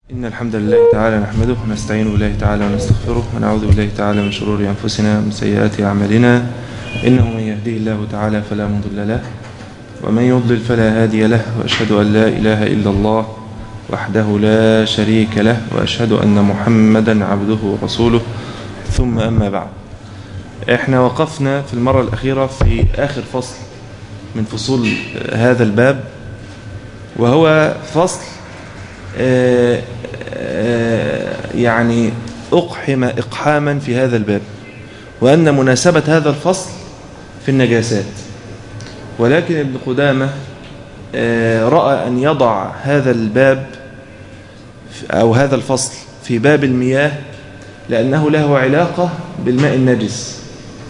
إن الحمد لله تعالى نحمده ونستعين بالله تعالى ونستغفره ونعوذ بالله تعالى من شرور أنفسنا ومن سيئات أعمالنا إنه من يهديه الله تعالى فلا مضل له ومن يضلل فلا هادي له وأشهد أن لا إله إلا الله وحده لا شريك له وأشهد أن محمدا عبده ورسوله ثم أما بعد احنا وقفنا في المرة الأخيرة في آخر فصل من فصول هذا الباب وهو فصل آه، آه، يعني أقحم إقحاما في هذا الباب وأن مناسبة هذا الفصل في النجاسات ولكن ابن قدامة آه، رأى أن يضع هذا الباب أو هذا الفصل في باب المياه لأنه له علاقة بالماء النجس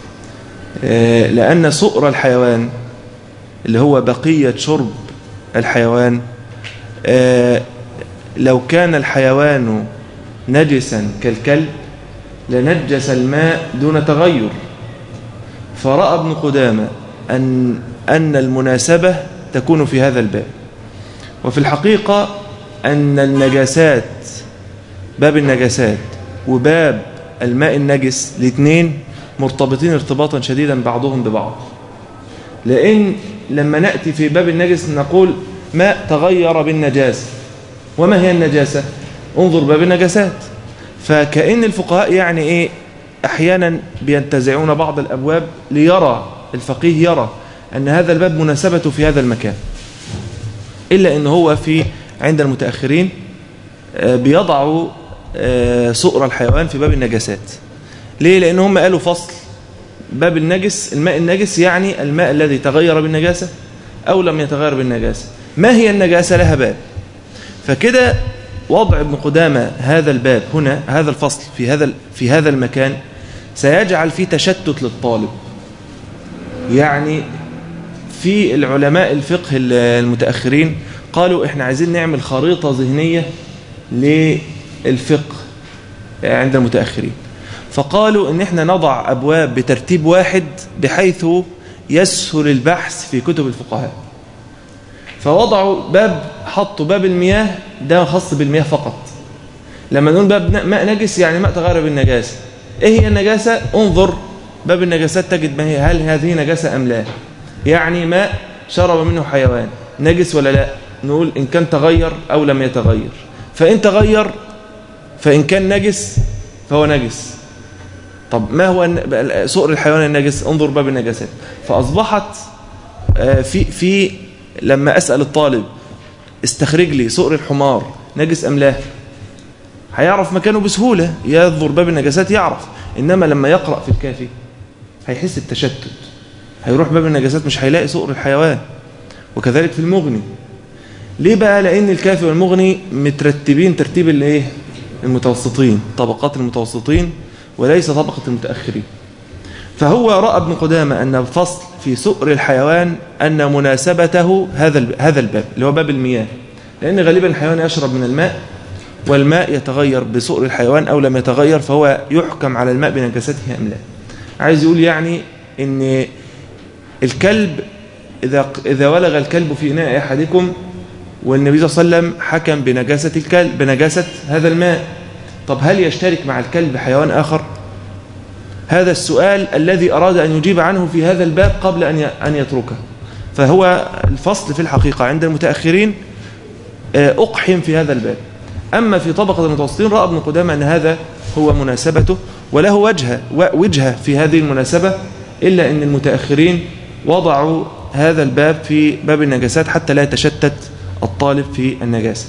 لأن سؤر الحيوان اللي هو بقية شرب الحيوان لو كان الحيوان نجسا كالكلب لنجس الماء دون تغير فرأى ابن قدامة أن, أن المناسبة تكون في هذا الباب وفي الحقيقة أن النجاسات باب النجاسات وباب الماء النجس الاثنين مرتبطين ارتباطا شديدا بعضهم ببعض لأن لما نأتي في باب النجس نقول ماء تغير بالنجاسة وما هي النجاسة انظر باب النجاسات فكأن الفقهاء يعني ايه احيانا بينتزعون بعض الابواب ليرى الفقيه يرى ان هذا الباب مناسبته في هذا المكان الا ان هو في عند المتأخرين بيضعوا سؤر الحيوان في باب النجاسات ليه لان هم قالوا فصل باب النجس الماء النجس يعني الماء الذي تغير بالنجاسة او لم يتغير بالنجاسة ما هي النجاسة لها باب فكده وضع ابن قدامة هذا الباب هنا هذا الفصل في هذا في هذا المكان سيجعل فيه تشتت للطالب يعني في العلماء الفقه المتأخرين قالوا احنا عايزين نعمل خريطة ذهنية للفقه عند المتأخرين فقالوا ان احنا نضع ابواب بترتيب واحد بحيث يسهل البحث في كتب الفقهاء فوضعوا باب حطوا باب المياه ده خاص بالمياه فقط لما نقول باب ماء نجس يعني ماء تغير بالنجاسة ايه هي النجاسة انظر باب النجاسات تجد ما هي هل هذه نجاسة ام لا يعني ماء شرب منه حيوان نجس ولا لا نقول ان كان تغير او لم يتغير فان تغير فان كان نجس فهو نجس طب ما هو سؤر الحيوان النجس انظر باب النجاسات فاصبحت في في لما أسأل الطالب استخرج لي سؤر الحمار نجس أم لا هيعرف مكانه بسهولة ينظر باب النجاسات يعرف إنما لما يقرأ في الكافي هيحس التشتت هيروح باب النجاسات مش هيلاقي سؤر الحيوان وكذلك في المغني ليه بقى لأن الكافي والمغني مترتبين ترتيب الايه المتوسطين طبقات المتوسطين وليس طبقة المتأخرين فهو رأى ابن قدامة أن الفصل في سؤر الحيوان أن مناسبته هذا هذا الباب اللي هو باب المياه لأن غالبا الحيوان يشرب من الماء والماء يتغير بسؤر الحيوان أو لم يتغير فهو يحكم على الماء بنجاسته أم لا عايز يقول يعني أن الكلب إذا إذا ولغ الكلب في إناء أحدكم والنبي صلى الله عليه وسلم حكم بنجاسة الكلب بنجاسة هذا الماء طب هل يشترك مع الكلب حيوان آخر؟ هذا السؤال الذي أراد أن يجيب عنه في هذا الباب قبل أن أن يتركه فهو الفصل في الحقيقة عند المتأخرين أقحم في هذا الباب أما في طبقة المتوسطين رأى ابن قدامة أن هذا هو مناسبته وله وجهة وجهة في هذه المناسبة إلا أن المتأخرين وضعوا هذا الباب في باب النجاسات حتى لا يتشتت الطالب في النجاسة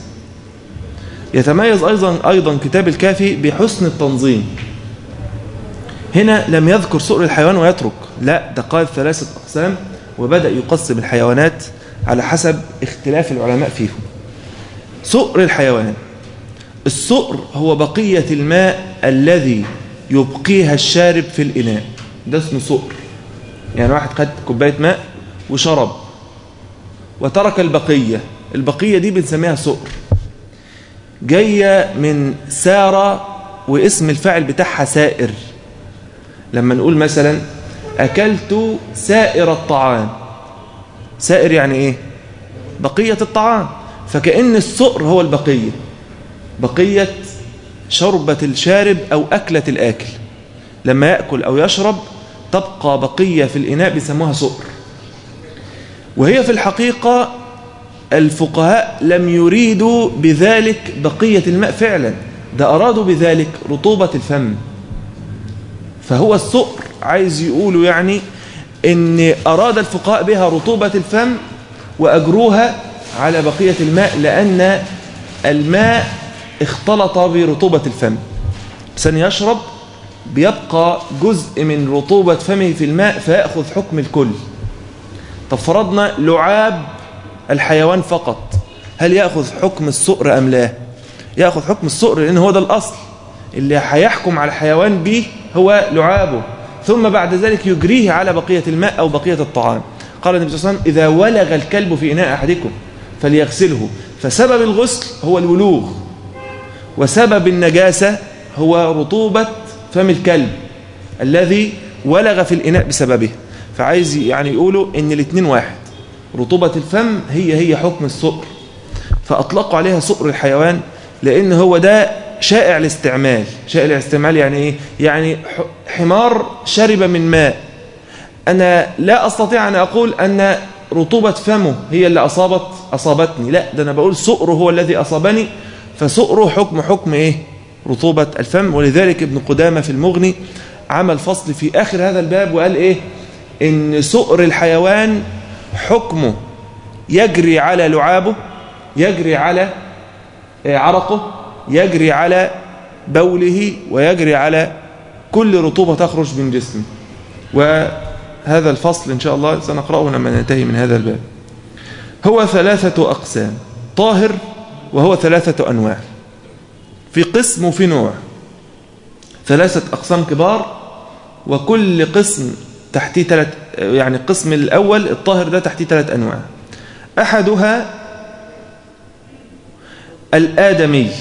يتميز أيضا أيضا كتاب الكافي بحسن التنظيم هنا لم يذكر سؤر الحيوان ويترك لا ده قال ثلاثة أقسام وبدأ يقسم الحيوانات على حسب اختلاف العلماء فيهم سؤر الحيوان السؤر هو بقية الماء الذي يبقيها الشارب في الإناء ده اسمه سؤر يعني واحد خد كوباية ماء وشرب وترك البقية البقية دي بنسميها سؤر جاية من سارة واسم الفاعل بتاعها سائر لما نقول مثلا أكلت سائر الطعام سائر يعني إيه بقية الطعام فكأن السؤر هو البقية بقية شربة الشارب أو أكلة الآكل لما يأكل أو يشرب تبقى بقية في الإناء بيسموها سؤر وهي في الحقيقة الفقهاء لم يريدوا بذلك بقية الماء فعلا ده أرادوا بذلك رطوبة الفم فهو السؤر عايز يقولوا يعني ان أراد الفقهاء بها رطوبة الفم وأجروها على بقية الماء لأن الماء اختلط برطوبة الفم سن يشرب بيبقى جزء من رطوبة فمه في الماء فيأخذ حكم الكل طب فرضنا لعاب الحيوان فقط هل يأخذ حكم السؤر أم لا يأخذ حكم السؤر لأن هو ده الأصل اللي هيحكم على الحيوان به هو لعابه ثم بعد ذلك يجريه على بقية الماء أو بقية الطعام قال النبي صلى الله عليه وسلم إذا ولغ الكلب في إناء أحدكم فليغسله فسبب الغسل هو الولوغ وسبب النجاسة هو رطوبة فم الكلب الذي ولغ في الإناء بسببه فعايز يعني يقولوا إن الاثنين واحد رطوبة الفم هي هي حكم السؤر فأطلقوا عليها سؤر الحيوان لأن هو ده شائع الاستعمال شائع الاستعمال يعني إيه؟ يعني حمار شرب من ماء أنا لا أستطيع أن أقول أن رطوبة فمه هي اللي أصابت أصابتني لا ده أنا بقول سؤره هو الذي أصابني فسؤره حكم حكم إيه رطوبة الفم ولذلك ابن قدامة في المغني عمل فصل في آخر هذا الباب وقال إيه إن سؤر الحيوان حكمه يجري على لعابه يجري على عرقه يجري على بوله ويجري على كل رطوبة تخرج من جسمه وهذا الفصل إن شاء الله سنقرأه لما ننتهي من هذا الباب هو ثلاثة أقسام طاهر وهو ثلاثة أنواع في قسم وفي نوع ثلاثة أقسام كبار وكل قسم تحتيه ثلاث يعني القسم الأول الطاهر ده تحتيه ثلاث أنواع أحدها الآدمي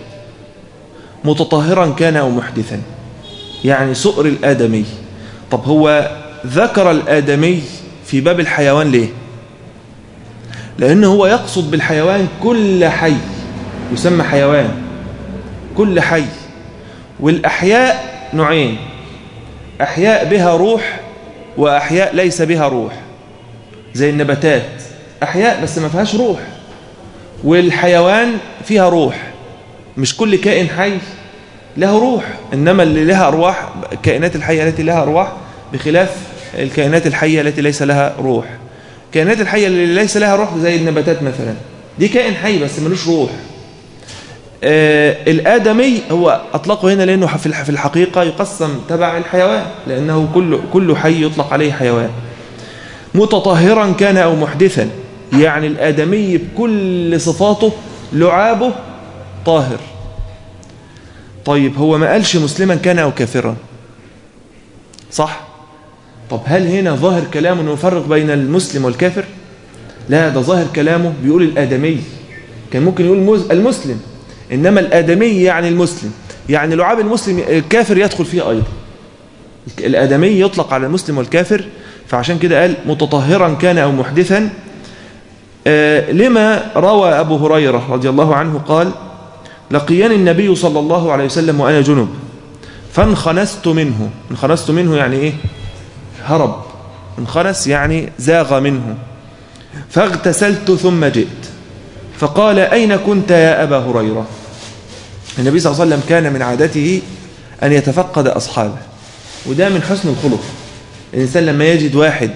متطهرا كان أو محدثا يعني سؤر الآدمي طب هو ذكر الآدمي في باب الحيوان ليه لأنه هو يقصد بالحيوان كل حي يسمى حيوان كل حي والأحياء نوعين أحياء بها روح وأحياء ليس بها روح زي النباتات أحياء بس ما فيهاش روح والحيوان فيها روح مش كل كائن حي له روح إنما اللي لها أرواح الكائنات الحية التي لها أرواح بخلاف الكائنات الحية التي ليس لها روح الكائنات الحية اللي ليس لها روح زي النباتات مثلا دي كائن حي بس ملوش روح آه الآدمي هو أطلقه هنا لأنه في الحقيقة يقسم تبع الحيوان لأنه كل, كل حي يطلق عليه حيوان متطهرا كان أو محدثا يعني الآدمي بكل صفاته لعابه طاهر طيب هو ما قالش مسلما كان أو كافرا صح طب هل هنا ظاهر كلامه أنه يفرق بين المسلم والكافر لا ده ظاهر كلامه بيقول الآدمي كان ممكن يقول المسلم إنما الآدمي يعني المسلم يعني لعاب المسلم الكافر يدخل فيه أيضا الآدمي يطلق على المسلم والكافر فعشان كده قال متطهرا كان أو محدثا آه لما روى أبو هريرة رضي الله عنه قال لقياني النبي صلى الله عليه وسلم وأنا جنب فانخنست منه انخنست منه يعني إيه هرب انخنس يعني زاغ منه فاغتسلت ثم جئت فقال أين كنت يا أبا هريرة النبي صلى الله عليه وسلم كان من عادته أن يتفقد أصحابه وده من حسن الخلق الإنسان لما يجد واحد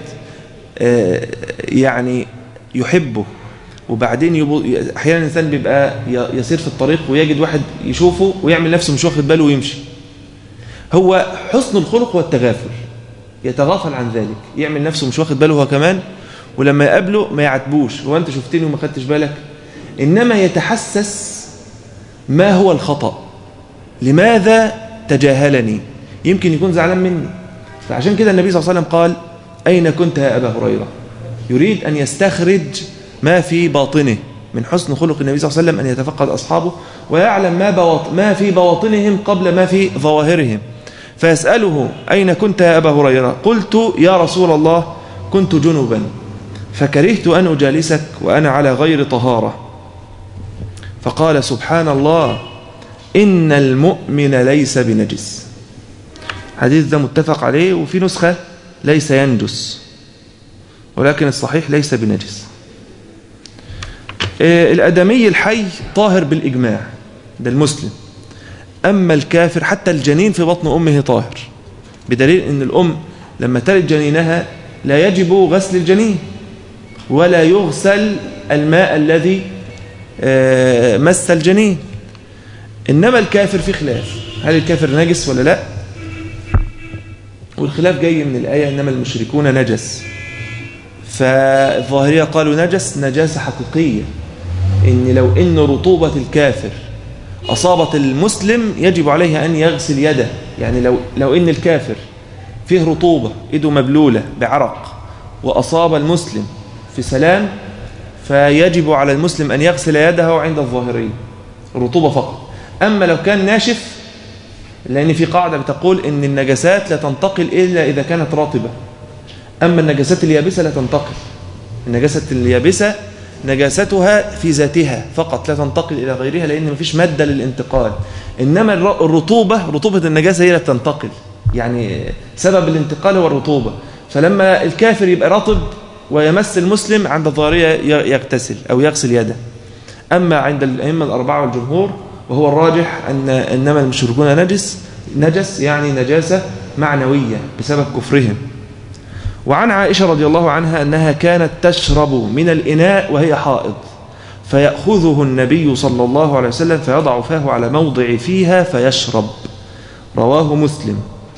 يعني يحبه وبعدين يبو... أحيانا الإنسان بيبقى يسير في الطريق ويجد واحد يشوفه ويعمل نفسه مش واخد باله ويمشي هو حسن الخلق والتغافل يتغافل عن ذلك يعمل نفسه مش واخد باله هو كمان ولما يقابله ما يعاتبوش هو أنت شفتني وما خدتش بالك إنما يتحسس ما هو الخطأ لماذا تجاهلني يمكن يكون زعلان مني فعشان كده النبي صلى الله عليه وسلم قال أين كنت يا أبا هريرة يريد أن يستخرج ما في باطنه من حسن خلق النبي صلى الله عليه وسلم أن يتفقد أصحابه ويعلم ما, بواط ما في بواطنهم قبل ما في ظواهرهم فيسأله أين كنت يا أبا هريرة قلت يا رسول الله كنت جنبا فكرهت أن أجالسك وأنا على غير طهارة فقال سبحان الله إن المؤمن ليس بنجس حديث ده متفق عليه وفي نسخة ليس ينجس ولكن الصحيح ليس بنجس الأدمي الحي طاهر بالإجماع ده المسلم أما الكافر حتى الجنين في بطن أمه طاهر بدليل أن الأم لما تلد جنينها لا يجب غسل الجنين ولا يغسل الماء الذي مس الجنين إنما الكافر في خلاف هل الكافر نجس ولا لا والخلاف جاي من الآية إنما المشركون نجس فالظاهرية قالوا نجس نجاسة حقيقية إن لو إن رطوبة الكافر أصابت المسلم يجب عليه أن يغسل يده يعني لو, لو إن الكافر فيه رطوبة إيده مبلولة بعرق وأصاب المسلم في سلام فيجب على المسلم أن يغسل يده عند الظاهرية الرطوبة فقط أما لو كان ناشف لأن في قاعدة بتقول إن النجاسات لا تنتقل إلا إذا كانت رطبة أما النجاسات اليابسة لا تنتقل النجاسة اليابسة نجاستها في ذاتها فقط لا تنتقل إلى غيرها لأن مفيش مادة للانتقال إنما الرطوبة رطوبة النجاسة هي اللي تنتقل يعني سبب الانتقال هو الرطوبة فلما الكافر يبقى رطب ويمس المسلم عند الظاهرية يغتسل أو يغسل يده أما عند الأئمة الأربعة والجمهور وهو الراجح أن إنما المشركون نجس نجس يعني نجاسة معنوية بسبب كفرهم وعن عائشة رضي الله عنها أنها كانت تشرب من الإناء وهي حائض فيأخذه النبي صلى الله عليه وسلم فيضع فاه على موضع فيها فيشرب رواه مسلم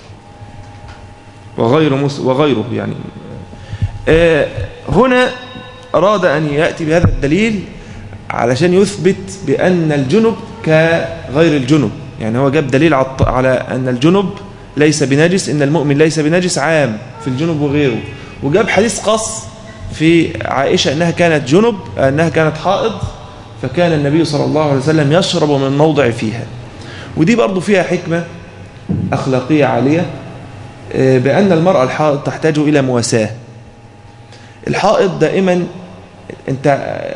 وغير مسلم وغيره يعني آه هنا أراد أن يأتي بهذا الدليل علشان يثبت بأن الجنب كغير الجنب يعني هو جاب دليل على أن الجنب ليس بنجس إن المؤمن ليس بنجس عام في الجنب وغيره وجاب حديث قص في عائشة أنها كانت جنب أنها كانت حائض فكان النبي صلى الله عليه وسلم يشرب من موضع فيها ودي برضو فيها حكمة أخلاقية عالية بأن المرأة الحائض تحتاج إلى مواساة الحائض دائما أنت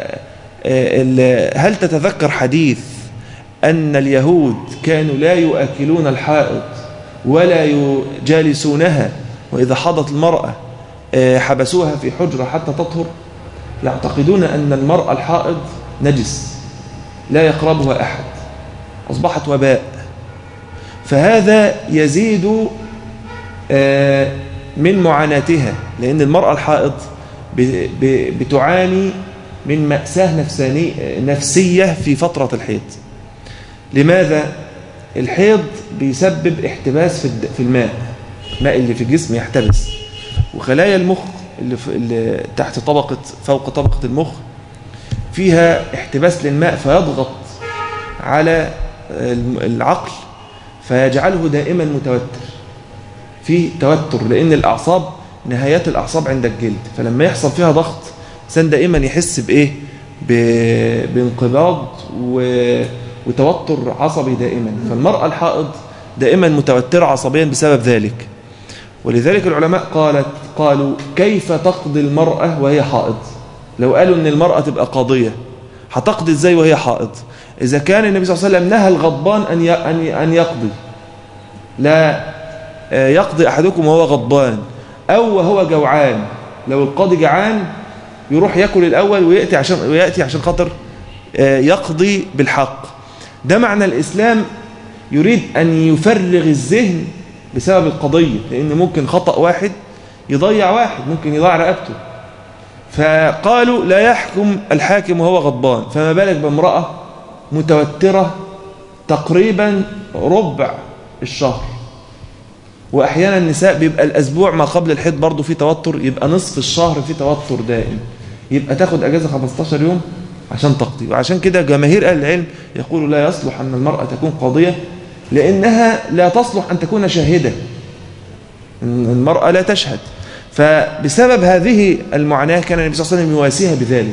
هل تتذكر حديث أن اليهود كانوا لا يؤكلون الحائض ولا يجالسونها وإذا حضت المرأة حبسوها في حجرة حتى تطهر يعتقدون أن المرأة الحائض نجس لا يقربها أحد أصبحت وباء فهذا يزيد من معاناتها لأن المرأة الحائض بتعاني من مأساة نفسية في فترة الحيض لماذا؟ الحيض بيسبب احتباس في الماء الماء اللي في الجسم يحتبس وخلايا المخ اللي, في اللي تحت طبقة فوق طبقة المخ فيها احتباس للماء فيضغط على العقل فيجعله دائما متوتر في توتر لأن الأعصاب نهايات الأعصاب عند الجلد فلما يحصل فيها ضغط الإنسان دائما يحس بإيه بانقباض وتوتر عصبي دائما فالمرأة الحائض دائما متوترة عصبيا بسبب ذلك ولذلك العلماء قالت قالوا كيف تقضي المرأة وهي حائض لو قالوا ان المرأة تبقى قاضية هتقضي ازاي وهي حائض اذا كان النبي صلى الله عليه وسلم نهى الغضبان ان ان يقضي لا يقضي احدكم وهو غضبان او وهو جوعان لو القاضي جعان يروح ياكل الاول وياتي عشان وياتي عشان خاطر يقضي بالحق ده معنى الاسلام يريد ان يفرغ الذهن بسبب القضية لأن ممكن خطأ واحد يضيع واحد ممكن يضيع رقبته فقالوا لا يحكم الحاكم وهو غضبان فما بالك بامرأة متوترة تقريبا ربع الشهر وأحيانا النساء بيبقى الأسبوع ما قبل الحيض برضه في توتر يبقى نصف الشهر في توتر دائم يبقى تاخد أجازة 15 يوم عشان تقضي وعشان كده جماهير أهل العلم يقولوا لا يصلح أن المرأة تكون قاضية لأنها لا تصلح أن تكون شاهدة المرأة لا تشهد فبسبب هذه المعاناة كان النبي صلى الله عليه وسلم يواسيها بذلك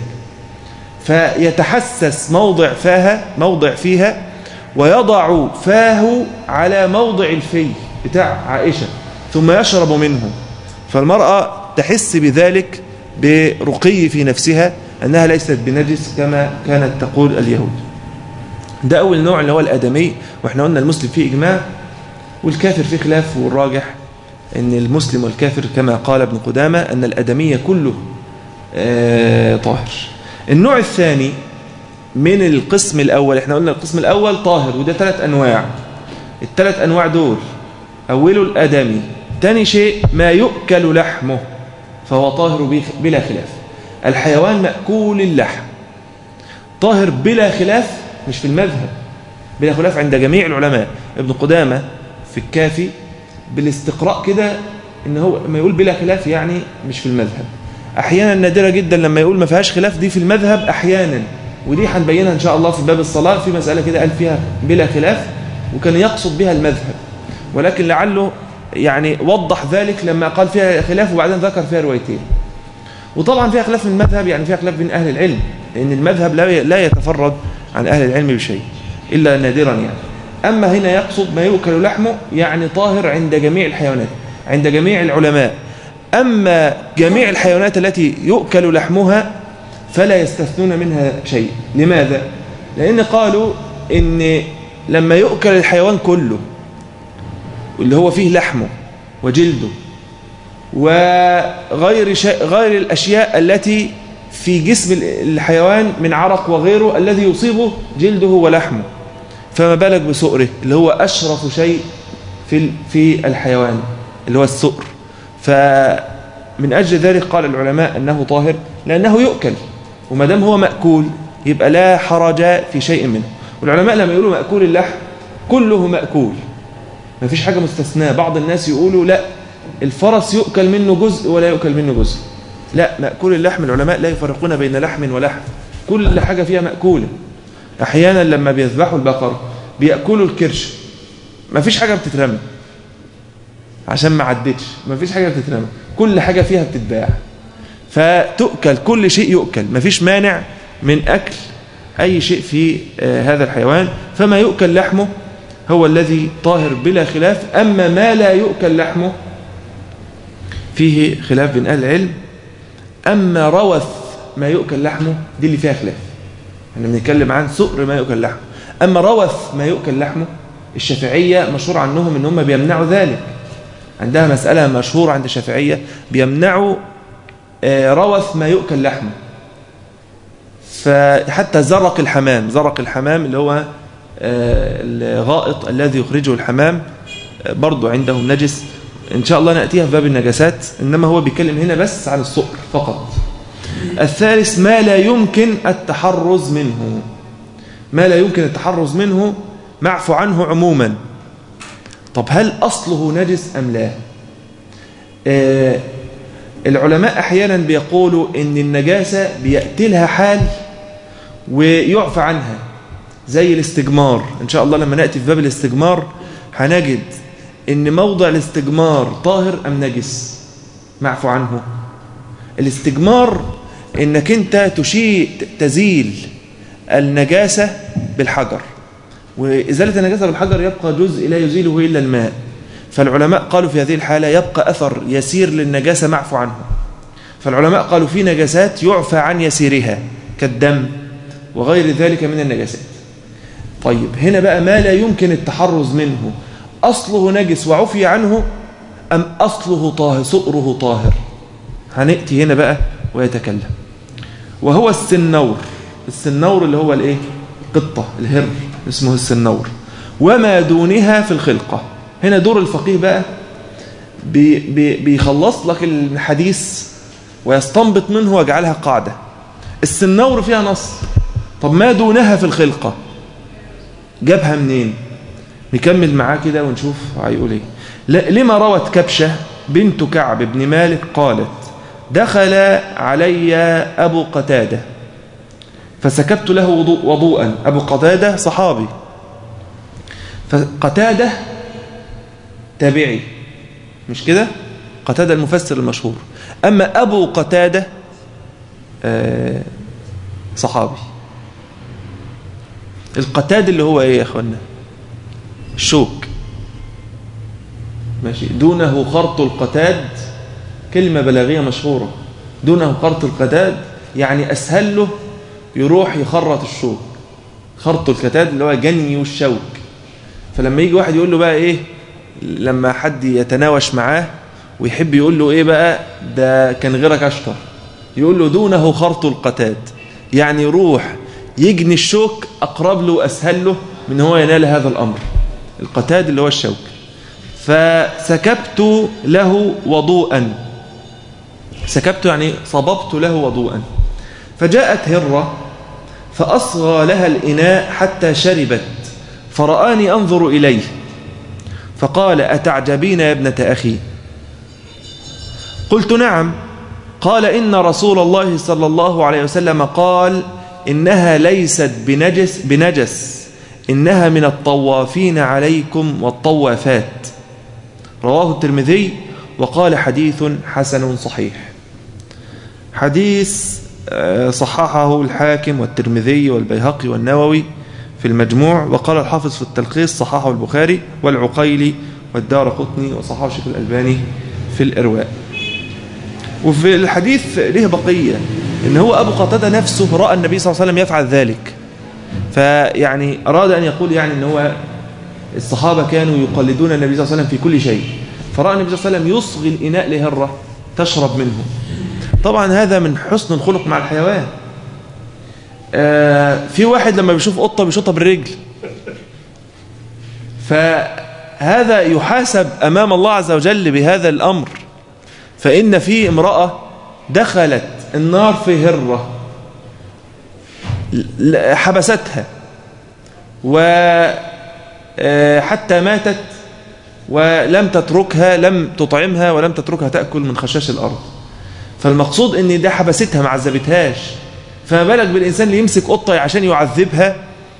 فيتحسس موضع فاها موضع فيها ويضع فاه على موضع الفي بتاع عائشة ثم يشرب منه فالمرأة تحس بذلك برقي في نفسها أنها ليست بنجس كما كانت تقول اليهود ده أول نوع اللي هو الآدمي وإحنا قلنا المسلم فيه إجماع والكافر فيه خلاف والراجح أن المسلم والكافر كما قال ابن قدامة أن الآدمية كله آه طاهر النوع الثاني من القسم الأول احنا قلنا القسم الأول طاهر وده ثلاث أنواع الثلاث أنواع دول أوله الآدمي ثاني شيء ما يؤكل لحمه فهو طاهر بلا خلاف الحيوان مأكول اللحم طاهر بلا خلاف مش في المذهب بلا خلاف عند جميع العلماء ابن قدامة في الكافي بالاستقراء كده ان هو ما يقول بلا خلاف يعني مش في المذهب احيانا نادرة جدا لما يقول ما فيهاش خلاف دي في المذهب احيانا ودي هنبينها ان شاء الله في باب الصلاة في مسألة كده قال فيها بلا خلاف وكان يقصد بها المذهب ولكن لعله يعني وضح ذلك لما قال فيها خلاف وبعدين ذكر فيها روايتين وطبعا فيها خلاف من المذهب يعني فيها خلاف بين أهل العلم لأن المذهب لا يتفرد عن أهل العلم بشيء إلا نادرا يعني أما هنا يقصد ما يؤكل لحمه يعني طاهر عند جميع الحيوانات عند جميع العلماء أما جميع الحيوانات التي يؤكل لحمها فلا يستثنون منها شيء لماذا؟ لأن قالوا إن لما يؤكل الحيوان كله اللي هو فيه لحمه وجلده وغير شيء غير الأشياء التي في جسم الحيوان من عرق وغيره الذي يصيبه جلده ولحمه فما بالك بسؤره اللي هو أشرف شيء في في الحيوان اللي هو السؤر فمن أجل ذلك قال العلماء أنه طاهر لأنه يؤكل وما دام هو مأكول يبقى لا حرج في شيء منه والعلماء لما يقولوا مأكول اللحم كله مأكول ما فيش حاجة مستثناة بعض الناس يقولوا لا الفرس يؤكل منه جزء ولا يؤكل منه جزء لا مأكول اللحم العلماء لا يفرقون بين لحم ولحم كل حاجة فيها مأكولة أحيانا لما بيذبحوا البقر بيأكلوا الكرش ما فيش حاجة بتترمى عشان ما عدتش ما فيش حاجة بتترمى كل حاجة فيها بتتباع فتؤكل كل شيء يؤكل ما فيش مانع من أكل أي شيء في هذا الحيوان فما يؤكل لحمه هو الذي طاهر بلا خلاف أما ما لا يؤكل لحمه فيه خلاف بين أهل العلم أما روث ما يؤكل لحمه دي اللي فيها خلاف احنا بنتكلم عن سؤر ما يؤكل لحمه أما روث ما يؤكل لحمه الشافعية مشهور عنهم ان هم بيمنعوا ذلك عندها مسألة مشهورة عند الشافعية بيمنعوا روث ما يؤكل لحمه فحتى زرق الحمام زرق الحمام اللي هو الغائط الذي يخرجه الحمام برضو عندهم نجس إن شاء الله نأتيها في باب النجاسات إنما هو بيتكلم هنا بس عن الصقر فقط الثالث ما لا يمكن التحرز منه ما لا يمكن التحرز منه معفو عنه عموما طب هل أصله نجس أم لا آه العلماء أحيانا بيقولوا إن النجاسة بيأتي لها حال ويعفى عنها زي الاستجمار إن شاء الله لما نأتي في باب الاستجمار هنجد إن موضع الاستجمار طاهر أم نجس معفو عنه الاستجمار إنك أنت تشيء تزيل النجاسة بالحجر وإزالة النجاسة بالحجر يبقى جزء لا يزيله إلا الماء فالعلماء قالوا في هذه الحالة يبقى أثر يسير للنجاسة معفو عنه فالعلماء قالوا في نجاسات يعفى عن يسيرها كالدم وغير ذلك من النجاسات طيب هنا بقى ما لا يمكن التحرز منه أصله نجس وعفي عنه أم أصله طاهر سؤره طاهر هنأتي هنا بقى ويتكلم وهو السنور السنور اللي هو الايه قطة الهر اسمه السنور وما دونها في الخلقة هنا دور الفقيه بقى بي بي بيخلص لك الحديث ويستنبط منه ويجعلها قاعدة السنور فيها نص طب ما دونها في الخلقة جابها منين نكمل معاه كده ونشوف هيقول ايه لما روت كبشة بنت كعب بن مالك قالت دخل علي أبو قتادة فسكبت له وضوء وضوءا أبو قتادة صحابي فقتادة تابعي مش كده قتادة المفسر المشهور أما أبو قتادة آه صحابي القتاد اللي هو ايه يا اخوانا الشوك ماشي دونه خرط القتاد كلمة بلاغية مشهورة دونه خرط القتاد يعني أسهل له يروح يخرط الشوك خرط الكتاد اللي هو جني والشوك فلما يجي واحد يقول له بقى ايه لما حد يتناوش معاه ويحب يقول له ايه بقى ده كان غيرك اشطر يقول له دونه خرط القتاد يعني روح يجني الشوك اقرب له واسهل له من هو ينال هذا الامر القتاد اللي هو الشوك فسكبت له وضوءا سكبت يعني صببت له وضوءا فجاءت هرة فأصغى لها الإناء حتى شربت فرآني أنظر إليه فقال أتعجبين يا ابنة أخي قلت نعم قال إن رسول الله صلى الله عليه وسلم قال إنها ليست بنجس, بنجس إنها من الطوافين عليكم والطوافات رواه الترمذي وقال حديث حسن صحيح حديث صححه الحاكم والترمذي والبيهقي والنووي في المجموع وقال الحافظ في التلخيص صححه البخاري والعقيلي والدار قطني وصححه الشيخ الألباني في الإرواء وفي الحديث له بقية إن هو أبو قتادة نفسه رأى النبي صلى الله عليه وسلم يفعل ذلك فيعني أراد أن يقول يعني أن هو الصحابة كانوا يقلدون النبي صلى الله عليه وسلم في كل شيء فرأى النبي صلى الله عليه وسلم يصغي الإناء لهرة تشرب منه طبعا هذا من حسن الخلق مع الحيوان آه في واحد لما بيشوف قطة بيشوطها بالرجل فهذا يحاسب أمام الله عز وجل بهذا الأمر فإن في امرأة دخلت النار في هرة حبستها وحتى ماتت ولم تتركها لم تطعمها ولم تتركها تأكل من خشاش الأرض فالمقصود ان ده حبستها ما عذبتهاش فما بالك بالإنسان اللي يمسك قطة عشان يعذبها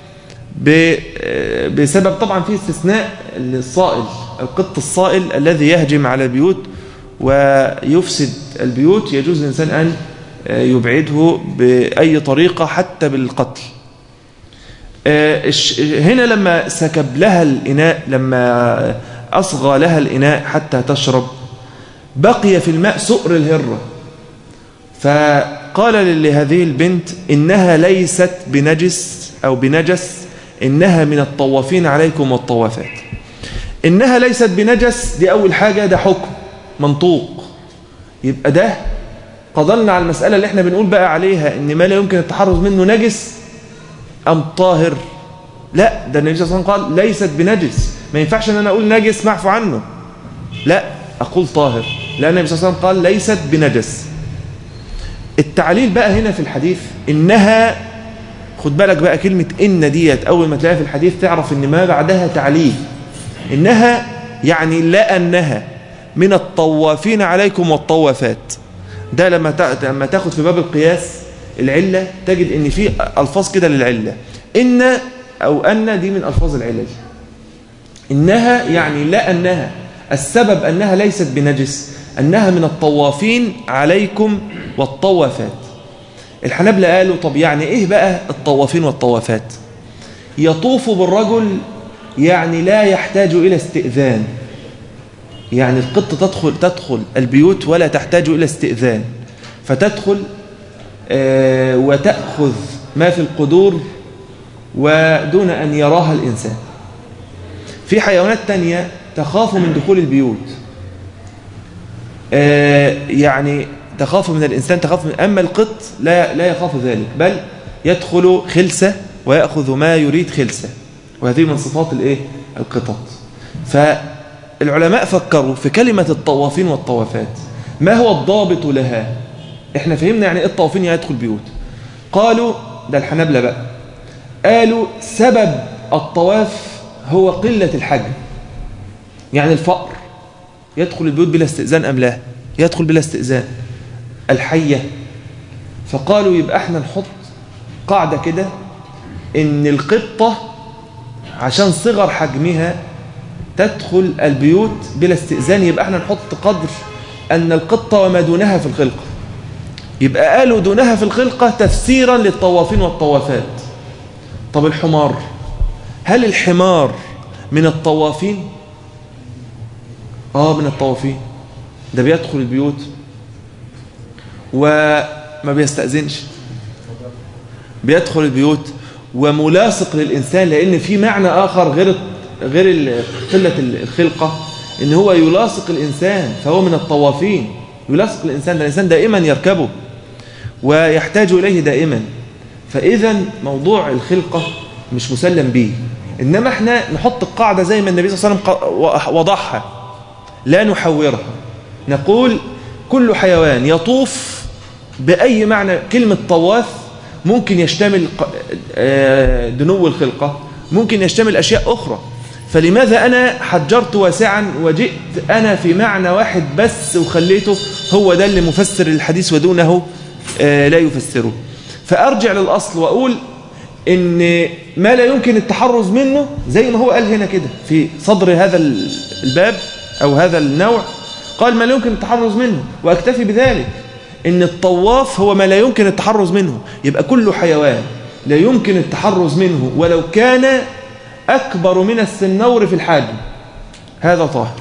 بسبب طبعا في استثناء الصائل القط الصائل الذي يهجم على البيوت ويفسد البيوت يجوز للإنسان أن يبعده بأي طريقة حتى بالقتل هنا لما سكب لها الإناء لما أصغى لها الإناء حتى تشرب بقي في الماء سؤر الهرة فقال لهذه البنت إنها ليست بنجس أو بنجس إنها من الطوافين عليكم والطوافات إنها ليست بنجس دي أول حاجة ده حكم منطوق يبقى ده قضلنا على المسألة اللي احنا بنقول بقى عليها إن ما لا يمكن التحرز منه نجس أم طاهر لا ده النبي صلى الله عليه وسلم قال ليست بنجس ما ينفعش ان انا اقول نجس معفو عنه لا اقول طاهر لان النبي صلى الله عليه وسلم قال ليست بنجس التعليل بقى هنا في الحديث انها خد بالك بقى كلمة ان ديت اول ما تلاقيها في الحديث تعرف ان ما بعدها تعليل انها يعني لا انها من الطوافين عليكم والطوافات ده لما لما تاخد في باب القياس العلة تجد ان في الفاظ كده للعلة ان او ان دي من الفاظ العلل إنها يعني لا أنها السبب أنها ليست بنجس أنها من الطوافين عليكم والطوافات الحنابلة قالوا طب يعني إيه بقى الطوافين والطوافات يطوف بالرجل يعني لا يحتاج إلى استئذان يعني القط تدخل, تدخل البيوت ولا تحتاج إلى استئذان فتدخل آه وتأخذ ما في القدور ودون أن يراها الإنسان في حيوانات تانية تخاف من دخول البيوت آه يعني تخاف من الإنسان تخاف من أما القط لا, لا يخاف ذلك بل يدخل خلسة ويأخذ ما يريد خلسة وهذه من صفات الإيه؟ القطط فالعلماء فكروا في كلمة الطوافين والطوافات ما هو الضابط لها احنا فهمنا يعني ايه الطوافين يعني يدخل بيوت قالوا ده الحنابلة بقى قالوا سبب الطواف هو قلة الحجم يعني الفقر يدخل البيوت بلا استئذان أم لا يدخل بلا استئذان الحية فقالوا يبقى احنا نحط قاعدة كده ان القطة عشان صغر حجمها تدخل البيوت بلا استئذان يبقى احنا نحط قدر أن القطة وما دونها في الخلقة يبقى قالوا دونها في الخلقة تفسيرا للطوافين والطوافات طب الحمار هل الحمار من الطوافين اه من الطوافين ده بيدخل البيوت وما بيستأذنش بيدخل البيوت وملاصق للإنسان لأن في معنى آخر غير غير قلة الخلقة إن هو يلاصق الإنسان فهو من الطوافين يلاصق الإنسان الإنسان دائما يركبه ويحتاج إليه دائما فإذا موضوع الخلقة مش مسلم به إنما احنا نحط القاعدة زي ما النبي صلى الله عليه وسلم وضعها لا نحورها نقول كل حيوان يطوف بأي معنى كلمة طواف ممكن يشتمل دنو الخلقة ممكن يشتمل أشياء أخرى فلماذا أنا حجرت واسعا وجئت أنا في معنى واحد بس وخليته هو ده اللي مفسر الحديث ودونه لا يفسره فأرجع للأصل وأقول إن ما لا يمكن التحرز منه زي ما هو قال هنا كده في صدر هذا الباب أو هذا النوع قال ما لا يمكن التحرز منه وأكتفي بذلك إن الطواف هو ما لا يمكن التحرز منه يبقى كل حيوان لا يمكن التحرز منه ولو كان أكبر من السنور في الحجم هذا طاهر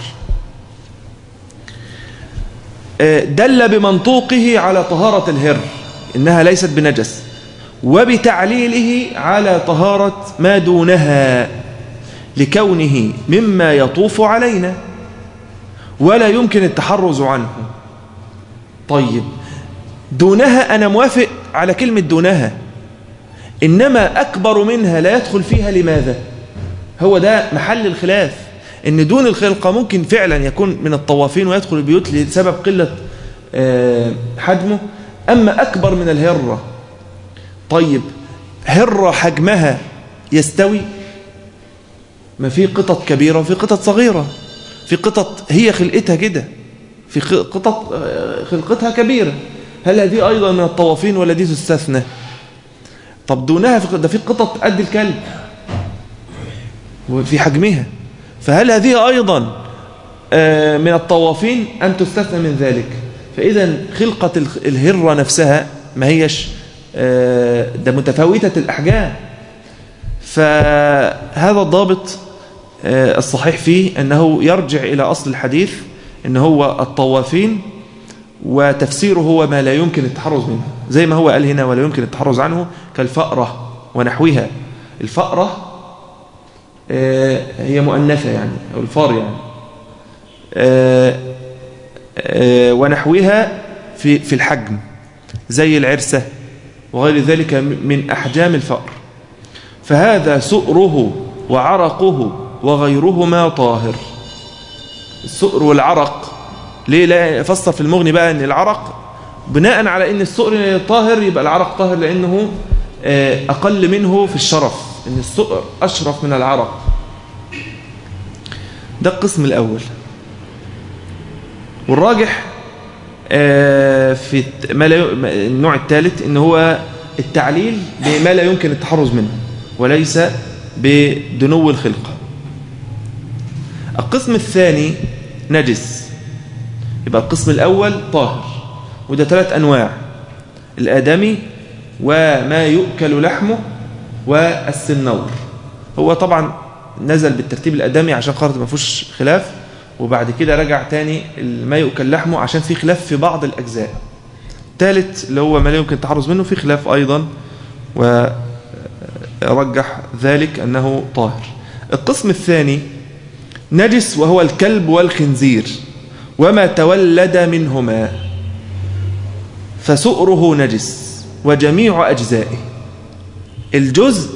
دل بمنطوقه على طهارة الهر إنها ليست بنجس وبتعليله على طهارة ما دونها لكونه مما يطوف علينا ولا يمكن التحرز عنه طيب دونها أنا موافق على كلمة دونها إنما أكبر منها لا يدخل فيها لماذا هو ده محل الخلاف إن دون الخلقة ممكن فعلا يكون من الطوافين ويدخل البيوت لسبب قلة حجمه أما أكبر من الهرة طيب هرة حجمها يستوي ما في قطط كبيرة وفي قطط صغيرة في قطط هي خلقتها كده في قطط خلقتها كبيرة هل هذه أيضا من الطوافين ولا دي تستثنى طب دونها في ده في قطط قد الكلب وفي حجمها فهل هذه أيضا من الطوافين أم تستثنى من ذلك فإذا خلقة الهرة نفسها ما هيش ده متفاوتة الأحجام فهذا الضابط الصحيح فيه أنه يرجع إلى أصل الحديث أنه هو الطوافين وتفسيره هو ما لا يمكن التحرز منه زي ما هو قال هنا ولا يمكن التحرز عنه كالفأرة ونحوها الفأرة هي مؤنثة يعني أو الفار يعني ونحوها في في الحجم زي العرسة وغير ذلك من أحجام الفأر فهذا سؤره وعرقه وغيرهما طاهر السؤر والعرق ليه لا فسر في المغني بقى ان العرق بناء على ان السؤر طاهر يبقى العرق طاهر لانه اقل منه في الشرف ان السؤر اشرف من العرق ده القسم الاول والراجح في ما لا النوع الثالث ان هو التعليل بما لا يمكن التحرز منه وليس بدنو الخلقه القسم الثاني نجس يبقى القسم الأول طاهر وده ثلاث أنواع الآدمي وما يؤكل لحمه والسنور هو طبعا نزل بالترتيب الآدمي عشان خاطر ما فيهوش خلاف وبعد كده رجع تاني ما يؤكل لحمه عشان في خلاف في بعض الأجزاء ثالث اللي هو ما لا يمكن التحرز منه في خلاف أيضا ورجح ذلك أنه طاهر القسم الثاني نجس وهو الكلب والخنزير وما تولد منهما فسؤره نجس وجميع أجزائه الجزء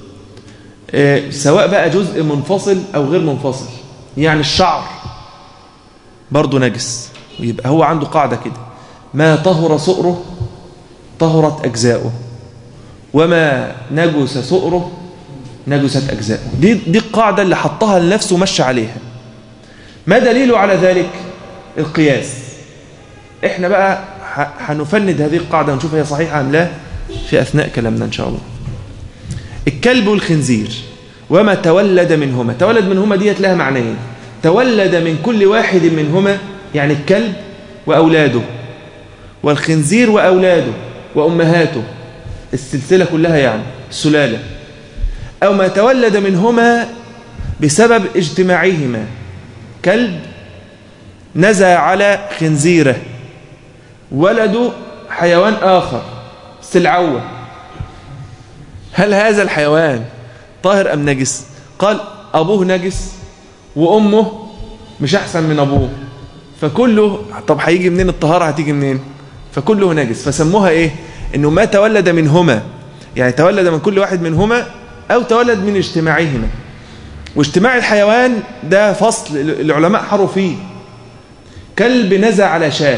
سواء بقى جزء منفصل أو غير منفصل يعني الشعر برضه نجس ويبقى هو عنده قاعدة كده ما طهر سؤره طهرت أجزاؤه وما نجس سؤره نجست أجزاؤه دي, دي القاعدة اللي حطها لنفسه ومشى عليها ما دليله على ذلك القياس احنا بقى هنفند هذه القاعدة ونشوف هي صحيحة أم لا في أثناء كلامنا إن شاء الله الكلب والخنزير وما تولد منهما تولد منهما ديت لها معنيين تولد من كل واحد منهما يعني الكلب وأولاده والخنزير وأولاده وأمهاته السلسلة كلها يعني السلالة أو ما تولد منهما بسبب اجتماعهما كلب نزى على خنزيره ولد حيوان آخر سلعوة هل هذا الحيوان طاهر أم نجس قال أبوه نجس وأمه مش أحسن من أبوه فكله طب هيجي منين الطهارة هتيجي منين فكله نجس فسموها إيه إنه ما تولد منهما يعني تولد من كل واحد منهما أو تولد من اجتماعهما واجتماع الحيوان ده فصل العلماء حروا فيه كلب نزع على شاه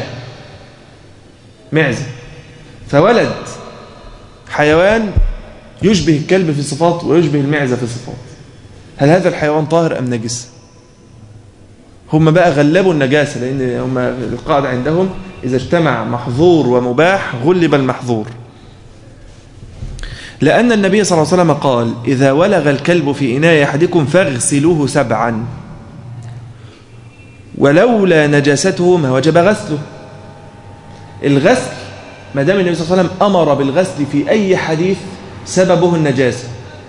معزة فولد حيوان يشبه الكلب في صفات ويشبه المعزة في صفات هل هذا الحيوان طاهر أم نجس هم بقى غلبوا النجاسة لأن هم القاعدة عندهم إذا اجتمع محظور ومباح غلب المحظور لأن النبي صلى الله عليه وسلم قال إذا ولغ الكلب في إناء أحدكم فاغسلوه سبعا ولولا نجاسته ما وجب غسله الغسل ما دام النبي صلى الله عليه وسلم أمر بالغسل في أي حديث سببه النجاسة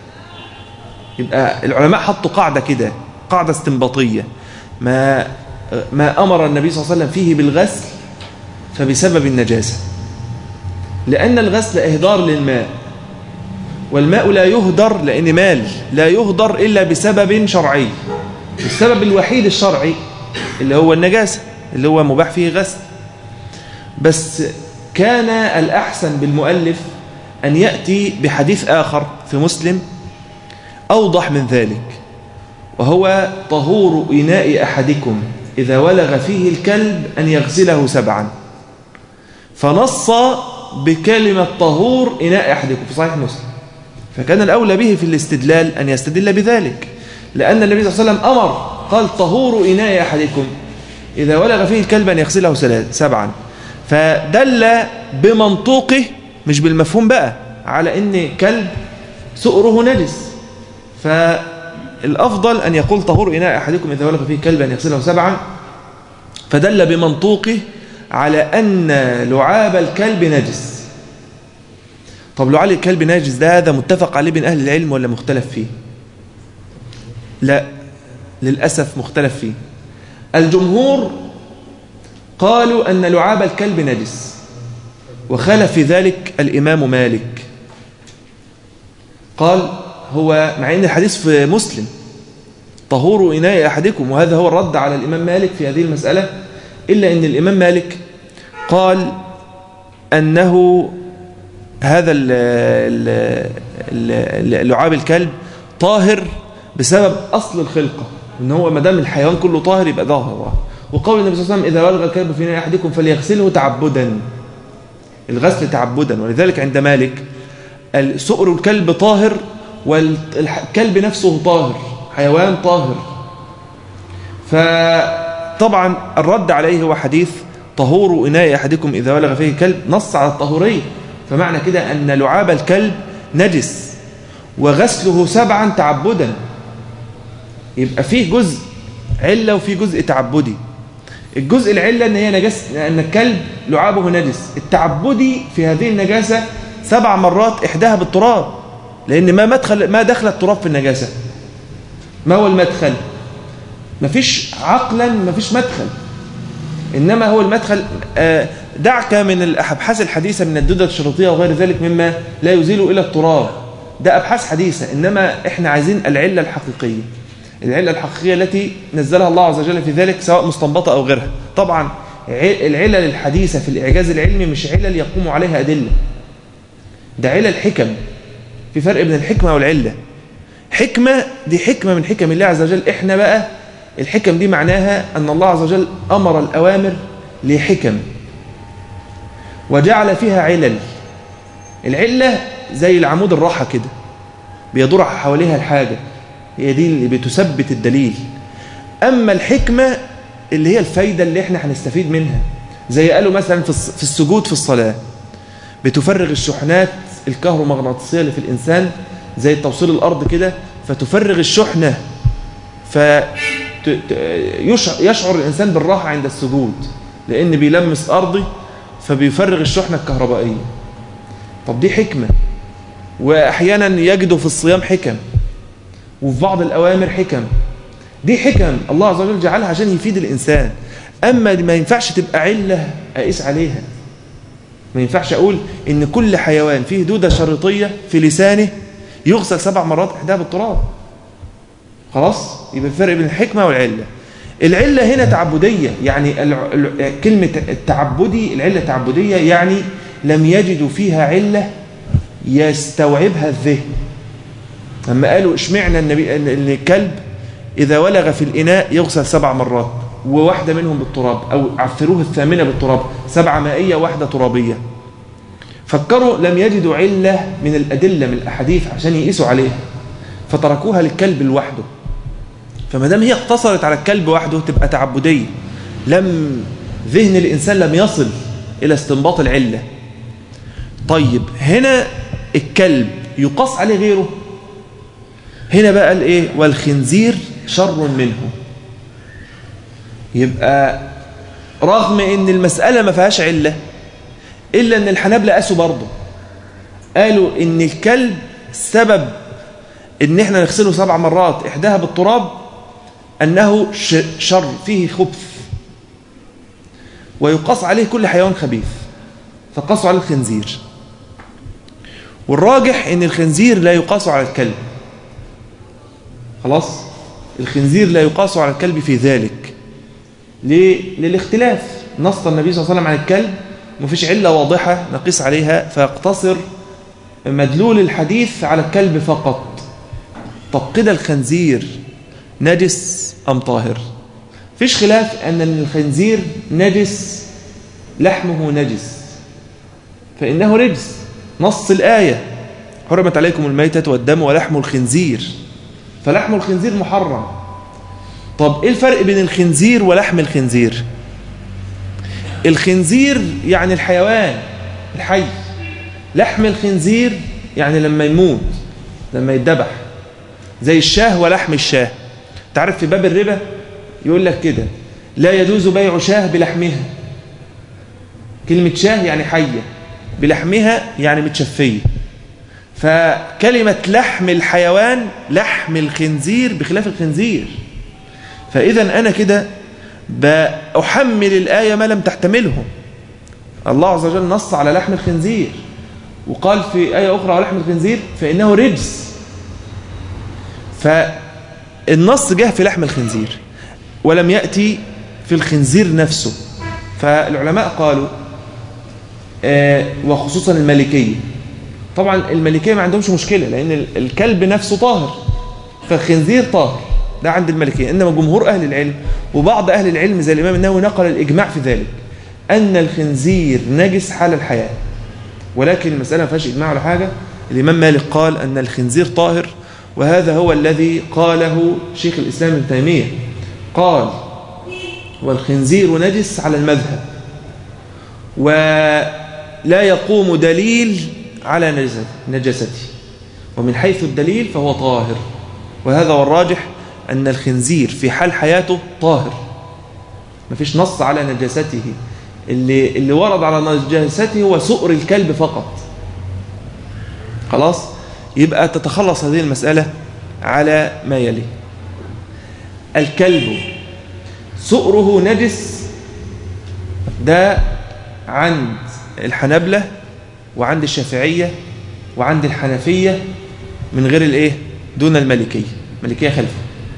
يبقى العلماء حطوا قاعدة كده قاعدة استنباطية ما ما أمر النبي صلى الله عليه وسلم فيه بالغسل فبسبب النجاسة لأن الغسل إهدار للماء والماء لا يهدر لأن مال لا يهدر إلا بسبب شرعي السبب الوحيد الشرعي اللي هو النجاسة اللي هو مباح فيه غسل بس كان الأحسن بالمؤلف أن يأتي بحديث آخر في مسلم أوضح من ذلك وهو طهور إناء أحدكم إذا ولغ فيه الكلب أن يغسله سبعا فنص بكلمة طهور إناء أحدكم في صحيح مسلم فكان الأولى به في الاستدلال أن يستدل بذلك لأن النبي صلى الله عليه وسلم أمر قال طهور إناء أحدكم إذا ولغ فيه الكلب أن يغسله سبعا فدل بمنطوقه مش بالمفهوم بقى على أن كلب سؤره نجس فالأفضل أن يقول طهور إناء أحدكم إذا ولغ فيه كلب أن يغسله سبعا فدل بمنطوقه على أن لعاب الكلب نجس طب لعاب الكلب نجس ده هذا متفق عليه بين أهل العلم ولا مختلف فيه لا للأسف مختلف فيه الجمهور قالوا أن لعاب الكلب نجس وخالف في ذلك الإمام مالك قال هو مع أن الحديث في مسلم طهور إناء أحدكم وهذا هو الرد على الإمام مالك في هذه المسألة إلا أن الإمام مالك قال أنه هذا لعاب الكلب طاهر بسبب أصل الخلقة إن هو ما دام الحيوان كله طاهر يبقى ظاهر وقول النبي صلى الله عليه وسلم إذا ولغ الكلب في ناء أحدكم فليغسله تعبدا الغسل تعبدا ولذلك عند مالك سؤر الكلب طاهر والكلب نفسه طاهر حيوان طاهر فطبعا الرد عليه هو حديث طهور إناء أحدكم إذا ولغ فيه كلب نص على الطهورية فمعنى كده أن لعاب الكلب نجس وغسله سبعا تعبدا يبقى فيه جزء علة وفيه جزء تعبدي الجزء العلة أن هي نجس أن الكلب لعابه نجس التعبدي في هذه النجاسة سبع مرات إحداها بالتراب لأن ما مدخل ما دخل التراب في النجاسة ما هو المدخل مفيش عقلا مفيش مدخل إنما هو المدخل دعك من الأبحاث الحديثة من الدودة الشريطية وغير ذلك مما لا يزيل إلى التراب ده أبحاث حديثة إنما إحنا عايزين العلة الحقيقية العلة الحقيقية التي نزلها الله عز وجل في ذلك سواء مستنبطة أو غيرها طبعا العلل الحديثة في الإعجاز العلمي مش علل يقوم عليها أدلة ده علل حكم في فرق بين الحكمة والعلة حكمة دي حكمة من حكم الله عز وجل إحنا بقى الحكم دي معناها أن الله عز وجل أمر الأوامر لحكم وجعل فيها علل العلة زي العمود الراحة كده بيدور حواليها الحاجة هي دي اللي بتثبت الدليل أما الحكمة اللي هي الفايدة اللي احنا هنستفيد منها زي قالوا مثلا في السجود في الصلاة بتفرغ الشحنات الكهرومغناطيسية اللي في الإنسان زي توصيل الأرض كده فتفرغ الشحنة فيشعر الإنسان بالراحة عند السجود لأن بيلمس أرضي فبيفرغ الشحنة الكهربائية طب دي حكمة وأحيانا يجدوا في الصيام حكم وفي بعض الأوامر حكم دي حكم الله عز وجل جعلها عشان يفيد الإنسان أما ما ينفعش تبقى علة أقيس عليها ما ينفعش أقول إن كل حيوان فيه دودة شريطية في لسانه يغسل سبع مرات إحداها بالتراب خلاص يبقى الفرق بين الحكمة والعلة العلة هنا تعبدية يعني كلمة التعبدي العلة تعبدية يعني لم يجدوا فيها علة يستوعبها الذهن لما قالوا اشمعنا النبي ان الكلب إذا ولغ في الإناء يغسل سبع مرات وواحدة منهم بالتراب أو عفروه الثامنة بالتراب سبعة مائية واحدة ترابية فكروا لم يجدوا علة من الأدلة من الأحاديث عشان يقيسوا عليها فتركوها للكلب لوحده فما دام هي اقتصرت على الكلب وحده تبقى تعبدية لم ذهن الإنسان لم يصل إلى استنباط العلة طيب هنا الكلب يقاس عليه غيره هنا بقى الايه والخنزير شر منه يبقى رغم ان المسألة ما فيهاش علة إلا أن الحنابلة قاسوا برضه قالوا إن الكلب سبب إن إحنا نغسله سبع مرات إحداها بالتراب أنه شر فيه خبث ويقاس عليه كل حيوان خبيث فقاسوا على الخنزير والراجح إن الخنزير لا يقاس على الكلب خلاص الخنزير لا يقاس على الكلب في ذلك ليه؟ للاختلاف نص النبي صلى الله عليه وسلم عن الكلب مفيش علة واضحة نقيس عليها فيقتصر مدلول الحديث على الكلب فقط طب كده الخنزير نجس أم طاهر فيش خلاف أن الخنزير نجس لحمه نجس فإنه رجس نص الآية حرمت عليكم الميتة والدم ولحم الخنزير فلحم الخنزير محرم طب إيه الفرق بين الخنزير ولحم الخنزير الخنزير يعني الحيوان الحي لحم الخنزير يعني لما يموت لما يتذبح زي الشاه ولحم الشاه تعرف في باب الربا يقول لك كده لا يجوز بيع شاه بلحمها كلمة شاه يعني حية بلحمها يعني متشفية فكلمة لحم الحيوان لحم الخنزير بخلاف الخنزير فإذا أنا كده بأحمل الآية ما لم تحتمله الله عز وجل نص على لحم الخنزير وقال في آية أخرى على لحم الخنزير فإنه رجس فالنص جه في لحم الخنزير ولم يأتي في الخنزير نفسه فالعلماء قالوا آه وخصوصا المالكية طبعا المالكية ما عندهمش مشكلة لأن الكلب نفسه طاهر فالخنزير طاهر ده عند المالكية إنما جمهور أهل العلم وبعض أهل العلم زي الإمام النووي نقل الإجماع في ذلك أن الخنزير نجس حال الحياة ولكن المسألة ما فيهاش إجماع ولا حاجة الإمام مالك قال أن الخنزير طاهر وهذا هو الذي قاله شيخ الإسلام ابن تيمية قال والخنزير نجس على المذهب ولا يقوم دليل على نجسته ومن حيث الدليل فهو طاهر وهذا هو الراجح أن الخنزير في حال حياته طاهر ما فيش نص على نجاسته اللي, اللي ورد على نجاسته هو سؤر الكلب فقط خلاص يبقى تتخلص هذه المسألة على ما يلي الكلب سؤره نجس ده عند الحنبلة وعند الشافعية وعند الحنفية من غير الايه دون الملكية ملكية خلفه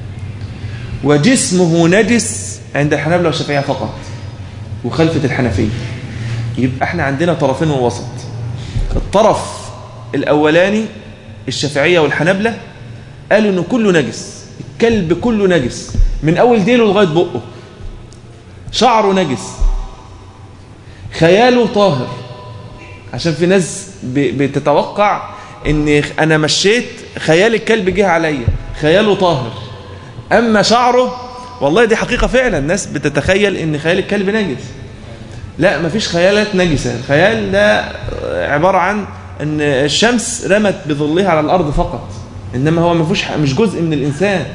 وجسمه نجس عند الحنابلة والشافعية فقط وخلفة الحنفية يبقى احنا عندنا طرفين ووسط الطرف الأولاني الشافعية والحنابلة قالوا انه كله نجس الكلب كله نجس من أول ديله لغاية بقه شعره نجس خياله طاهر عشان في ناس بتتوقع ان انا مشيت خيال الكلب جه عليا خياله طاهر اما شعره والله دي حقيقة فعلا الناس بتتخيل ان خيال الكلب نجس لا مفيش خيالات نجسة الخيال ده عبارة عن ان الشمس رمت بظلها على الارض فقط انما هو مفيش مش جزء من الانسان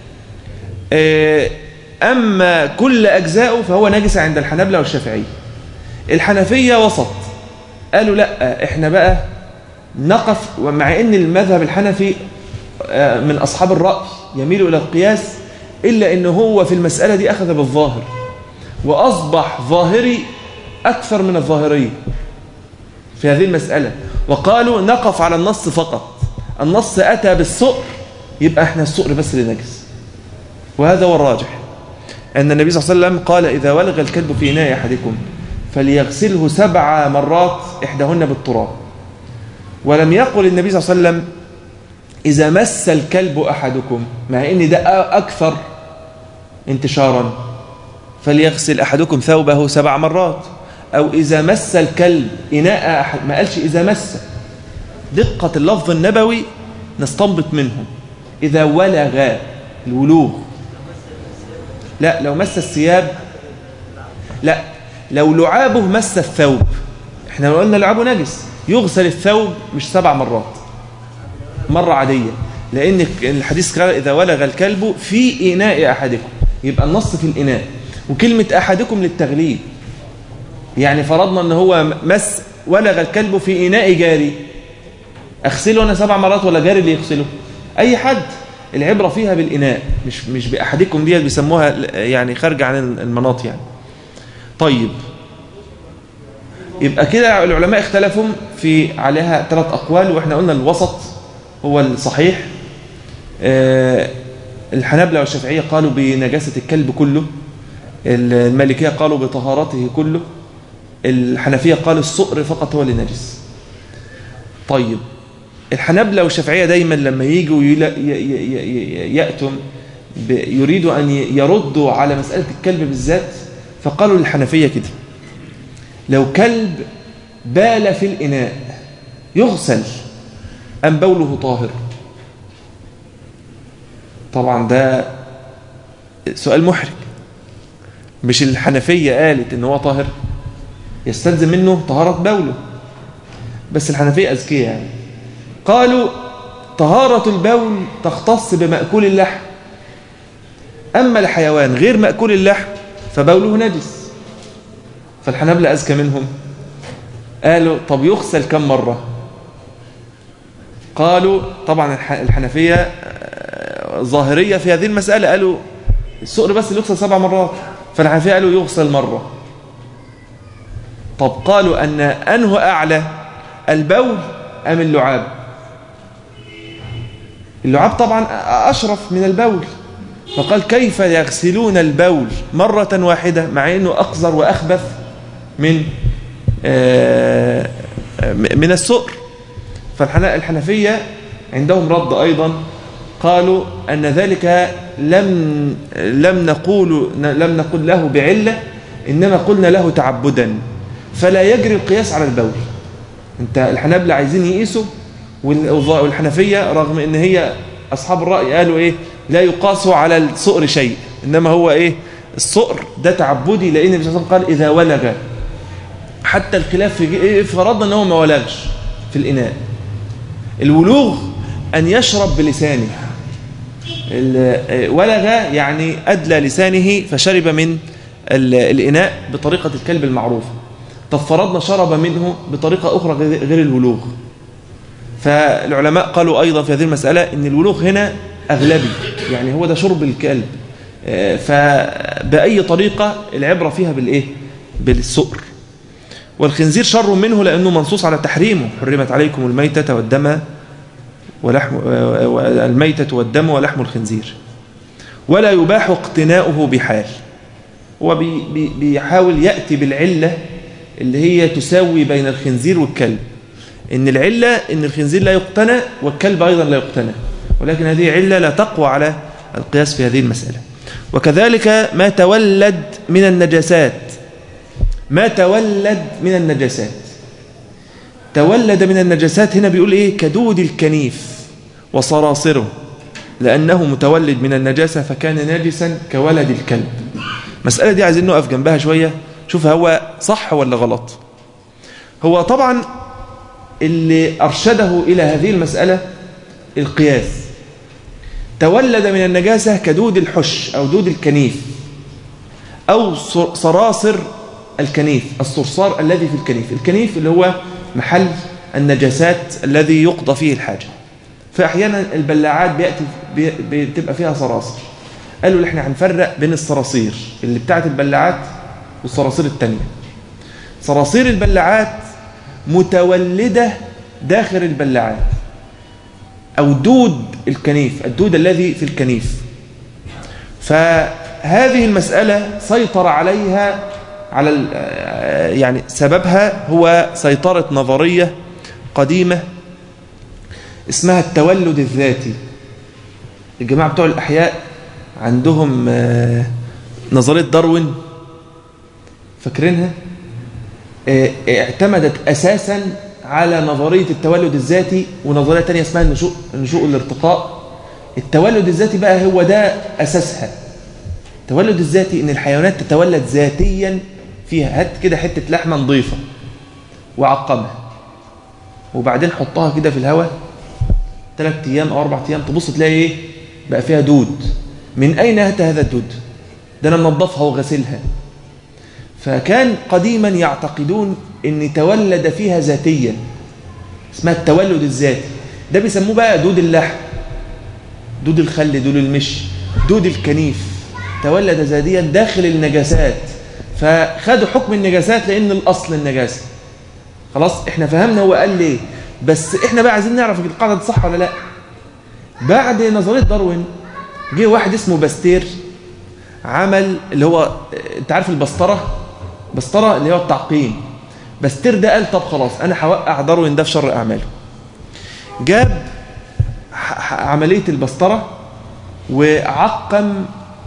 اما كل اجزائه فهو نجس عند الحنابلة والشافعية الحنفية وسط قالوا لا احنا بقى نقف ومع ان المذهب الحنفي من اصحاب الرأي يميل الى القياس الا ان هو في المسألة دي اخذ بالظاهر واصبح ظاهري اكثر من الظاهرية في هذه المسألة وقالوا نقف على النص فقط النص أتى بالسؤر يبقى احنا السؤر بس اللي نجس وهذا هو الراجح أن النبي صلى الله عليه وسلم قال إذا ولغ الكلب في إناء أحدكم فليغسله سبع مرات إحداهن بالتراب ولم يقل النبي صلى الله عليه وسلم إذا مس الكلب أحدكم مع إن ده أكثر انتشارا فليغسل أحدكم ثوبه سبع مرات أو إذا مس الكلب إناء أحد ما قالش إذا مس دقة اللفظ النبوي نستنبط منه إذا ولغ الولوغ لا لو مس الثياب لا لو لعابه مس الثوب احنا لو قلنا لعابه نجس يغسل الثوب مش سبع مرات مرة عادية لأن الحديث قال إذا ولغ الكلب في إناء أحدكم يبقى النص في الإناء وكلمة أحدكم للتغليب يعني فرضنا أن هو مس ولغ الكلب في إناء جاري أغسله أنا سبع مرات ولا جاري اللي يغسله أي حد العبرة فيها بالإناء مش مش بأحدكم دي بيسموها يعني خارجة عن المناط يعني طيب يبقى كده العلماء اختلفوا في عليها ثلاث أقوال وإحنا قلنا الوسط هو الصحيح آه الحنابلة والشافعية قالوا بنجاسة الكلب كله المالكية قالوا بطهارته كله الحنفية قالوا الصقر فقط هو اللي نجس طيب الحنابلة والشافعية دايما لما يجوا يأتوا يريدوا أن يردوا على مسألة الكلب بالذات فقالوا للحنفية كده لو كلب بال في الإناء يغسل أم بوله طاهر طبعا ده سؤال محرج مش الحنفية قالت ان هو طاهر يستلزم منه طهارة بوله بس الحنفية أذكية يعني قالوا طهارة البول تختص بمأكول اللحم أما الحيوان غير مأكول اللحم فبوله نجس فالحنابلة أذكى منهم قالوا طب يغسل كم مرة قالوا طبعا الحنفية ظاهرية في هذه المسألة قالوا السؤر بس اللي يغسل سبع مرات فالحنفية قالوا يغسل مرة طب قالوا أن أنه أعلى البول أم اللعاب اللعاب طبعا أشرف من البول فقال كيف يغسلون البول مرة واحدة مع أنه أقذر وأخبث من من السؤر فالحنفية عندهم رد أيضا قالوا أن ذلك لم لم نقول لم نقل له بعلة إنما قلنا له تعبدا فلا يجري القياس على البول انت الحنابلة عايزين يقيسوا والحنفية رغم ان هي أصحاب الرأي قالوا إيه لا يقاس على الصقر شيء إنما هو إيه الصقر ده تعبدي لأن النبي صلى الله عليه وسلم قال إذا ولغ حتى الخلاف في إيه فرضنا أنه ما ولغش في الإناء الولوغ أن يشرب بلسانه ولغ يعني أدلى لسانه فشرب من الإناء بطريقة الكلب المعروفة طب فرضنا شرب منه بطريقة أخرى غير الولوغ فالعلماء قالوا أيضا في هذه المسألة أن الولوغ هنا أغلبي يعني هو ده شرب الكلب فبأي طريقة العبرة فيها بالإيه بالسؤر والخنزير شر منه لأنه منصوص على تحريمه حرمت عليكم الميتة والدم ولحم الميتة والدم ولحم الخنزير ولا يباح اقتناؤه بحال هو بي بي بيحاول يأتي بالعلة اللي هي تساوي بين الخنزير والكلب إن العلة إن الخنزير لا يقتنى والكلب أيضا لا يقتنى ولكن هذه علة لا تقوى على القياس في هذه المسألة وكذلك ما تولد من النجاسات ما تولد من النجاسات تولد من النجاسات هنا بيقول إيه كدود الكنيف وصراصره لأنه متولد من النجاسة فكان ناجسا كولد الكلب مسألة دي عايزين نقف جنبها شوية شوف هو صح ولا غلط هو طبعا اللي أرشده إلى هذه المسألة القياس تولد من النجاسة كدود الحش أو دود الكنيف أو صراصر الكنيف الصرصار الذي في الكنيف الكنيف اللي هو محل النجاسات الذي يقضى فيه الحاجة فأحيانا البلاعات بيأتي بتبقى فيها صراصر قالوا احنا هنفرق بين الصراصير اللي بتاعت البلاعات والصراصير التانية صراصير البلاعات متولدة داخل البلاعات أو دود الكنيف الدود الذي في الكنيف فهذه المسألة سيطر عليها على يعني سببها هو سيطرة نظرية قديمة اسمها التولد الذاتي الجماعة بتوع الأحياء عندهم نظرية داروين فاكرينها اعتمدت أساسا على نظرية التولد الذاتي ونظرية تانية اسمها النشوء, النشوء الارتقاء التولد الذاتي بقى هو ده أساسها التولد الذاتي ان الحيوانات تتولد ذاتيا فيها هات كده حتة لحمة نظيفة وعقمها وبعدين حطها كده في الهواء ثلاث ايام او اربع ايام تبص تلاقي ايه بقى فيها دود من اين اتى هذا الدود ده انا منظفها وغسلها فكان قديما يعتقدون ان تولد فيها ذاتيا اسمها التولد الذاتي ده بيسموه بقى دود اللحم دود الخل دود المش دود الكنيف تولد ذاتيا داخل النجاسات فخدوا حكم النجاسات لان الاصل النجاسه خلاص احنا فهمنا هو قال ليه بس احنا بقى عايزين نعرف القاعده دي صح ولا لا بعد نظريه داروين جه واحد اسمه باستير عمل اللي هو انت عارف البسطره بسطره اللي هو التعقيم باستير ده قال طب خلاص انا هوقع داروين ده في شر اعماله جاب عمليه البسطره وعقم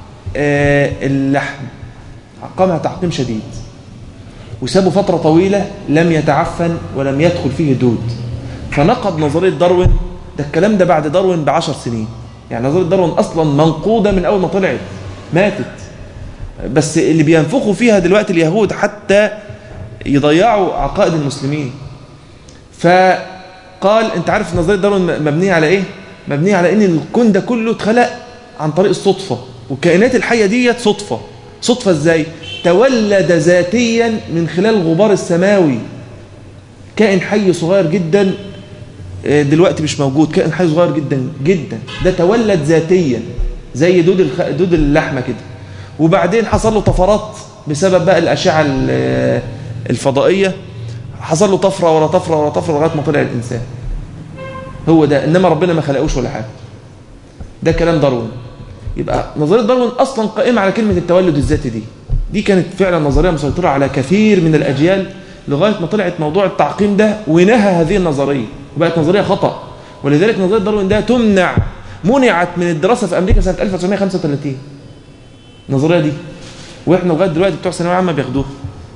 اللحم عقمها تعقيم شديد وسابه فترة طويلة لم يتعفن ولم يدخل فيه دود فنقض نظرية داروين ده الكلام ده بعد داروين بعشر سنين يعني نظرية داروين أصلا منقودة من أول ما طلعت ماتت بس اللي بينفخوا فيها دلوقتي اليهود حتى يضيعوا عقائد المسلمين فقال انت عارف نظرية داروين مبنية على ايه مبنية على ان الكون ده كله اتخلق عن طريق الصدفة والكائنات الحية ديت صدفة صدفة ازاي تولد ذاتيا من خلال الغبار السماوي كائن حي صغير جدا دلوقتي مش موجود كائن حي صغير جدا جدا ده تولد ذاتيا زي دود الخ... دود اللحمه كده وبعدين حصل له طفرات بسبب بقى الاشعه الفضائيه حصل له طفره ورا طفره ورا طفره لغايه ما طلع الانسان هو ده انما ربنا ما خلقوش ولا حاجه ده كلام داروين يبقى نظريه داروين اصلا قائمه على كلمه التولد الذاتي دي دي كانت فعلا نظريه مسيطره على كثير من الاجيال لغايه ما طلعت موضوع التعقيم ده ونهى هذه النظريه وبقت نظريه خطا ولذلك نظريه داروين ده تمنع منعت من الدراسه في امريكا سنه 1935 النظريه دي واحنا لغايه دلوقتي بتوع ثانويه عامه بياخدوها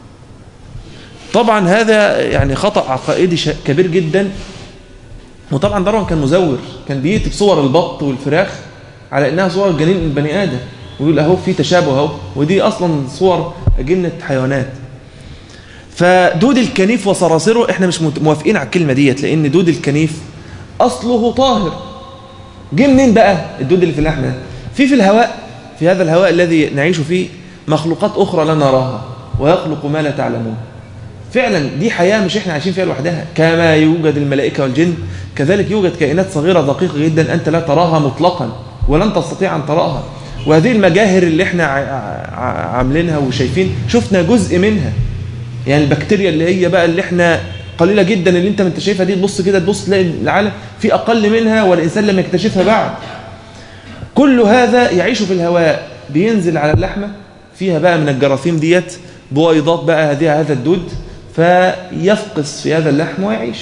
طبعا هذا يعني خطا عقائدي كبير جدا وطبعا داروين كان مزور كان بيكتب صور البط والفراخ على انها صور جنين البني ادم ويقول اهو في تشابه اهو ودي اصلا صور اجنه حيوانات فدود الكنيف وصراصره احنا مش موافقين على الكلمه ديت لان دود الكنيف اصله طاهر جه منين بقى الدود اللي في اللحم ده في في الهواء في هذا الهواء الذي نعيش فيه مخلوقات اخرى لا نراها ويخلق ما لا تعلمون فعلا دي حياه مش احنا عايشين فيها لوحدها كما يوجد الملائكه والجن كذلك يوجد كائنات صغيره دقيقه جدا انت لا تراها مطلقا ولن تستطيع ان تراها وهذه المجاهر اللي احنا عاملينها وشايفين شفنا جزء منها يعني البكتيريا اللي هي بقى اللي احنا قليله جدا اللي انت ما انت شايفها دي تبص كده تبص تلاقي العالم في اقل منها والانسان لم يكتشفها بعد كل هذا يعيش في الهواء بينزل على اللحمه فيها بقى من الجراثيم ديت بويضات بقى هذه هذا الدود فيفقس في هذا اللحم ويعيش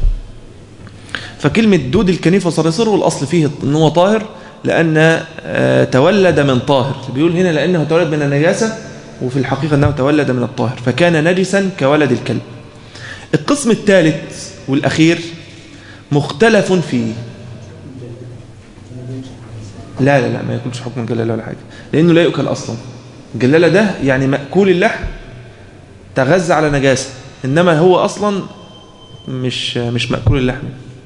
فكلمة دود الكنيف وصرصره الأصل فيه ان هو طاهر لأن تولد من طاهر بيقول هنا لأنه تولد من النجاسة وفي الحقيقة أنه تولد من الطاهر فكان نجسا كولد الكلب القسم الثالث والأخير مختلف فيه لا لا لا ما يكونش حكم الجلالة ولا حاجة لأنه لا يؤكل أصلا الجلالة ده يعني مأكول اللحم تغذى على نجاسة إنما هو أصلا مش مش مأكول اللحم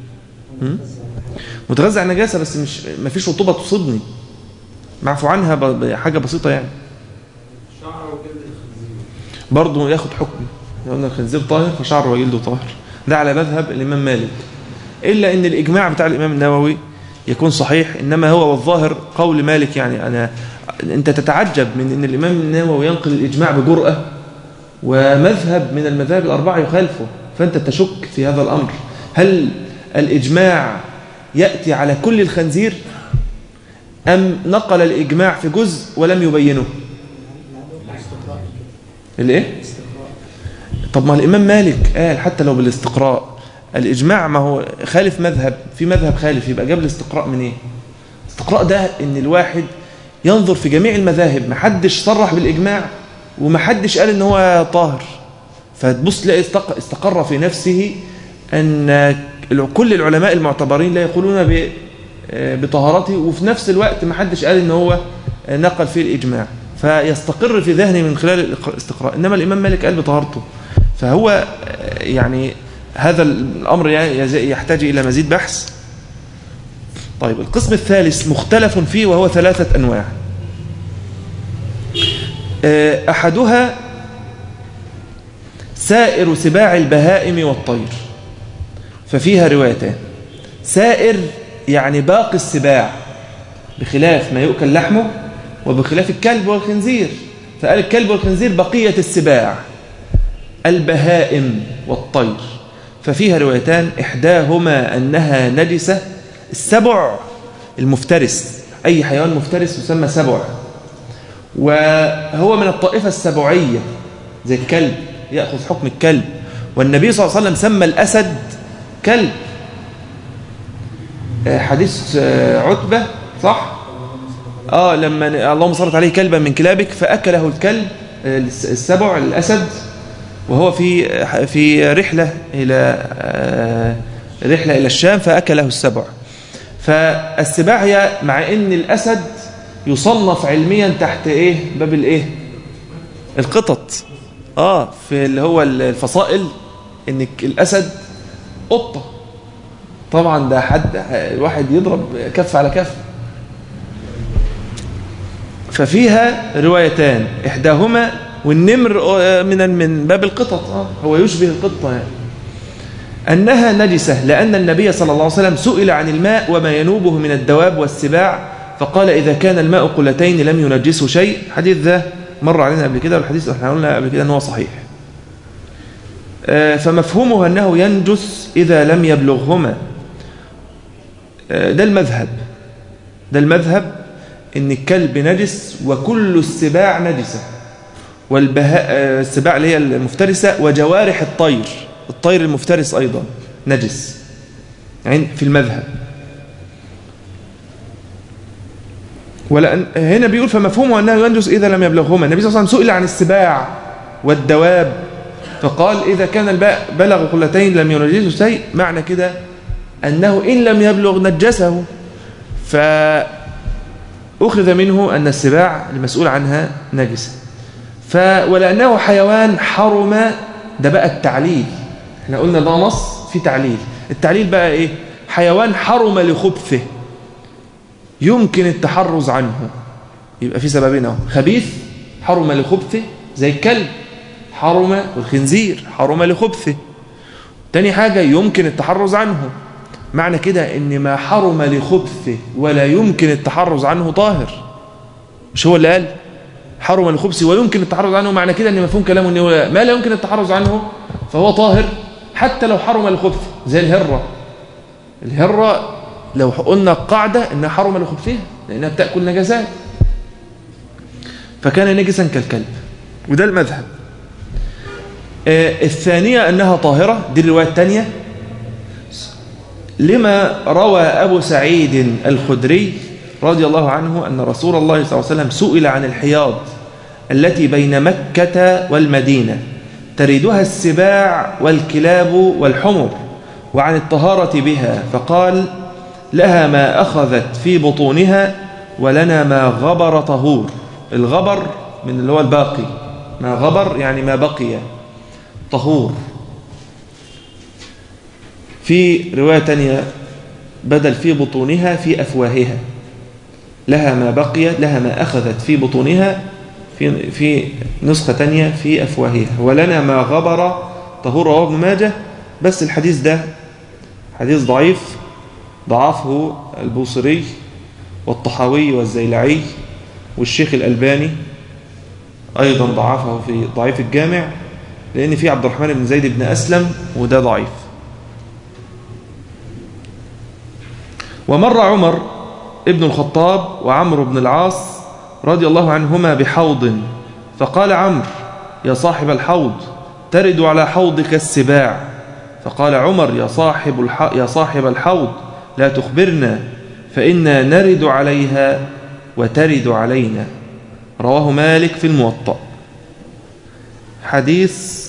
متغذى على نجاسة بس مش ما فيش رطوبة تصيبني معفو عنها حاجة بسيطة يعني برضه ياخد حكم قلنا الخنزير طاهر فشعره وجلده طاهر ده على مذهب الإمام مالك إلا أن الإجماع بتاع الإمام النووي يكون صحيح إنما هو والظاهر قول مالك يعني أنا أنت تتعجب من أن الإمام النووي ينقل الإجماع بجرأة ومذهب من المذاهب الأربعة يخالفه فأنت تشك في هذا الأمر هل الإجماع يأتي على كل الخنزير أم نقل الإجماع في جزء ولم يبينه الايه طب ما الإمام مالك قال حتى لو بالاستقراء الإجماع ما هو خالف مذهب في مذهب خالف يبقى جاب الاستقراء من ايه الاستقراء ده ان الواحد ينظر في جميع المذاهب محدش صرح بالإجماع ومحدش قال ان هو طاهر فتبص تلاقي استقر في نفسه أن كل العلماء المعتبرين لا يقولون بطهارته وفي نفس الوقت محدش قال ان هو نقل فيه الإجماع فيستقر في ذهني من خلال الاستقراء إنما الإمام مالك قال بطهارته فهو يعني هذا الأمر يحتاج إلى مزيد بحث طيب القسم الثالث مختلف فيه وهو ثلاثة أنواع أحدها سائر سباع البهائم والطير ففيها روايتان سائر يعني باقي السباع بخلاف ما يؤكل لحمه وبخلاف الكلب والخنزير فقال الكلب والخنزير بقية السباع البهائم والطير ففيها روايتان إحداهما أنها نجسة السبع المفترس أي حيوان مفترس يسمى سبع وهو من الطائفة السبعية زي الكلب يأخذ حكم الكلب والنبي صلى الله عليه وسلم سمى الأسد كلب حديث عتبة صح آه لما اللهم صلت عليه كلبا من كلابك فأكله الكلب السبع الأسد وهو في في رحلة إلى رحلة إلى الشام فأكله السبع فالسباع هي مع ان الاسد يصنف علميا تحت ايه باب الايه القطط اه في اللي هو الفصائل ان الاسد قطه طبعا ده حد الواحد يضرب كف على كف ففيها روايتان احداهما والنمر من من باب القطط اه هو يشبه القطه يعني أنها نجسة لأن النبي صلى الله عليه وسلم سئل عن الماء وما ينوبه من الدواب والسباع فقال إذا كان الماء قلتين لم ينجسه شيء حديث ذا مر علينا قبل كده والحديث احنا قلنا قبل كده أنه صحيح فمفهومه أنه ينجس إذا لم يبلغهما ده المذهب ده المذهب إن الكلب نجس وكل السباع نجسة والبهاء السباع اللي هي المفترسة وجوارح الطير الطير المفترس أيضا نجس يعني في المذهب ولأن هنا بيقول فمفهومه أنه ينجس إذا لم يبلغهما النبي صلى الله عليه وسلم سئل عن السباع والدواب فقال إذا كان الباء بلغ قلتين لم ينجسه شيء معنى كده أنه إن لم يبلغ نجسه فأخذ منه أن السباع المسؤول عنها نجسة ف ولأنه حيوان حرم ده بقى التعليل احنا قلنا ده نص في تعليل التعليل بقى ايه حيوان حرم لخبثه يمكن التحرز عنه يبقى في سببين اهو خبيث حرم لخبثه زي الكلب حرم والخنزير حرم لخبثه تاني حاجة يمكن التحرز عنه معنى كده ان ما حرم لخبثه ولا يمكن التحرز عنه طاهر مش هو اللي قال حرم لخبثه ويمكن التحرز عنه معنى كده ان مفهوم كلامه انه ما لا يمكن التحرز عنه فهو طاهر حتى لو حرم الخبث زي الهرة الهرة لو قلنا قاعدة انها حرم لخبثها لانها بتأكل نجاسات فكان نجسا كالكلب وده المذهب آه الثانية أنها طاهرة دي الرواية الثانية لما روى أبو سعيد الخدري رضي الله عنه أن رسول الله صلى الله عليه وسلم سئل عن الحياض التي بين مكة والمدينة تريدها السباع والكلاب والحمر وعن الطهارة بها فقال لها ما أخذت في بطونها ولنا ما غبر طهور الغبر من اللي هو الباقي ما غبر يعني ما بقي طهور في رواية تانية بدل في بطونها في أفواهها لها ما بقي لها ما أخذت في بطونها في في نسخة تانية في أفواهها ولنا ما غبر طهور رواه ابن ماجه بس الحديث ده حديث ضعيف ضعفه البوصري والطحاوي والزيلعي والشيخ الألباني أيضا ضعفه في ضعيف الجامع لأن في عبد الرحمن بن زيد بن أسلم وده ضعيف ومر عمر ابن الخطاب وعمرو بن العاص رضي الله عنهما بحوض فقال عمرو يا صاحب الحوض ترد على حوضك السباع فقال عمر يا صاحب, الح... يا صاحب الحوض لا تخبرنا فإنا نرد عليها وترد علينا رواه مالك في الموطأ حديث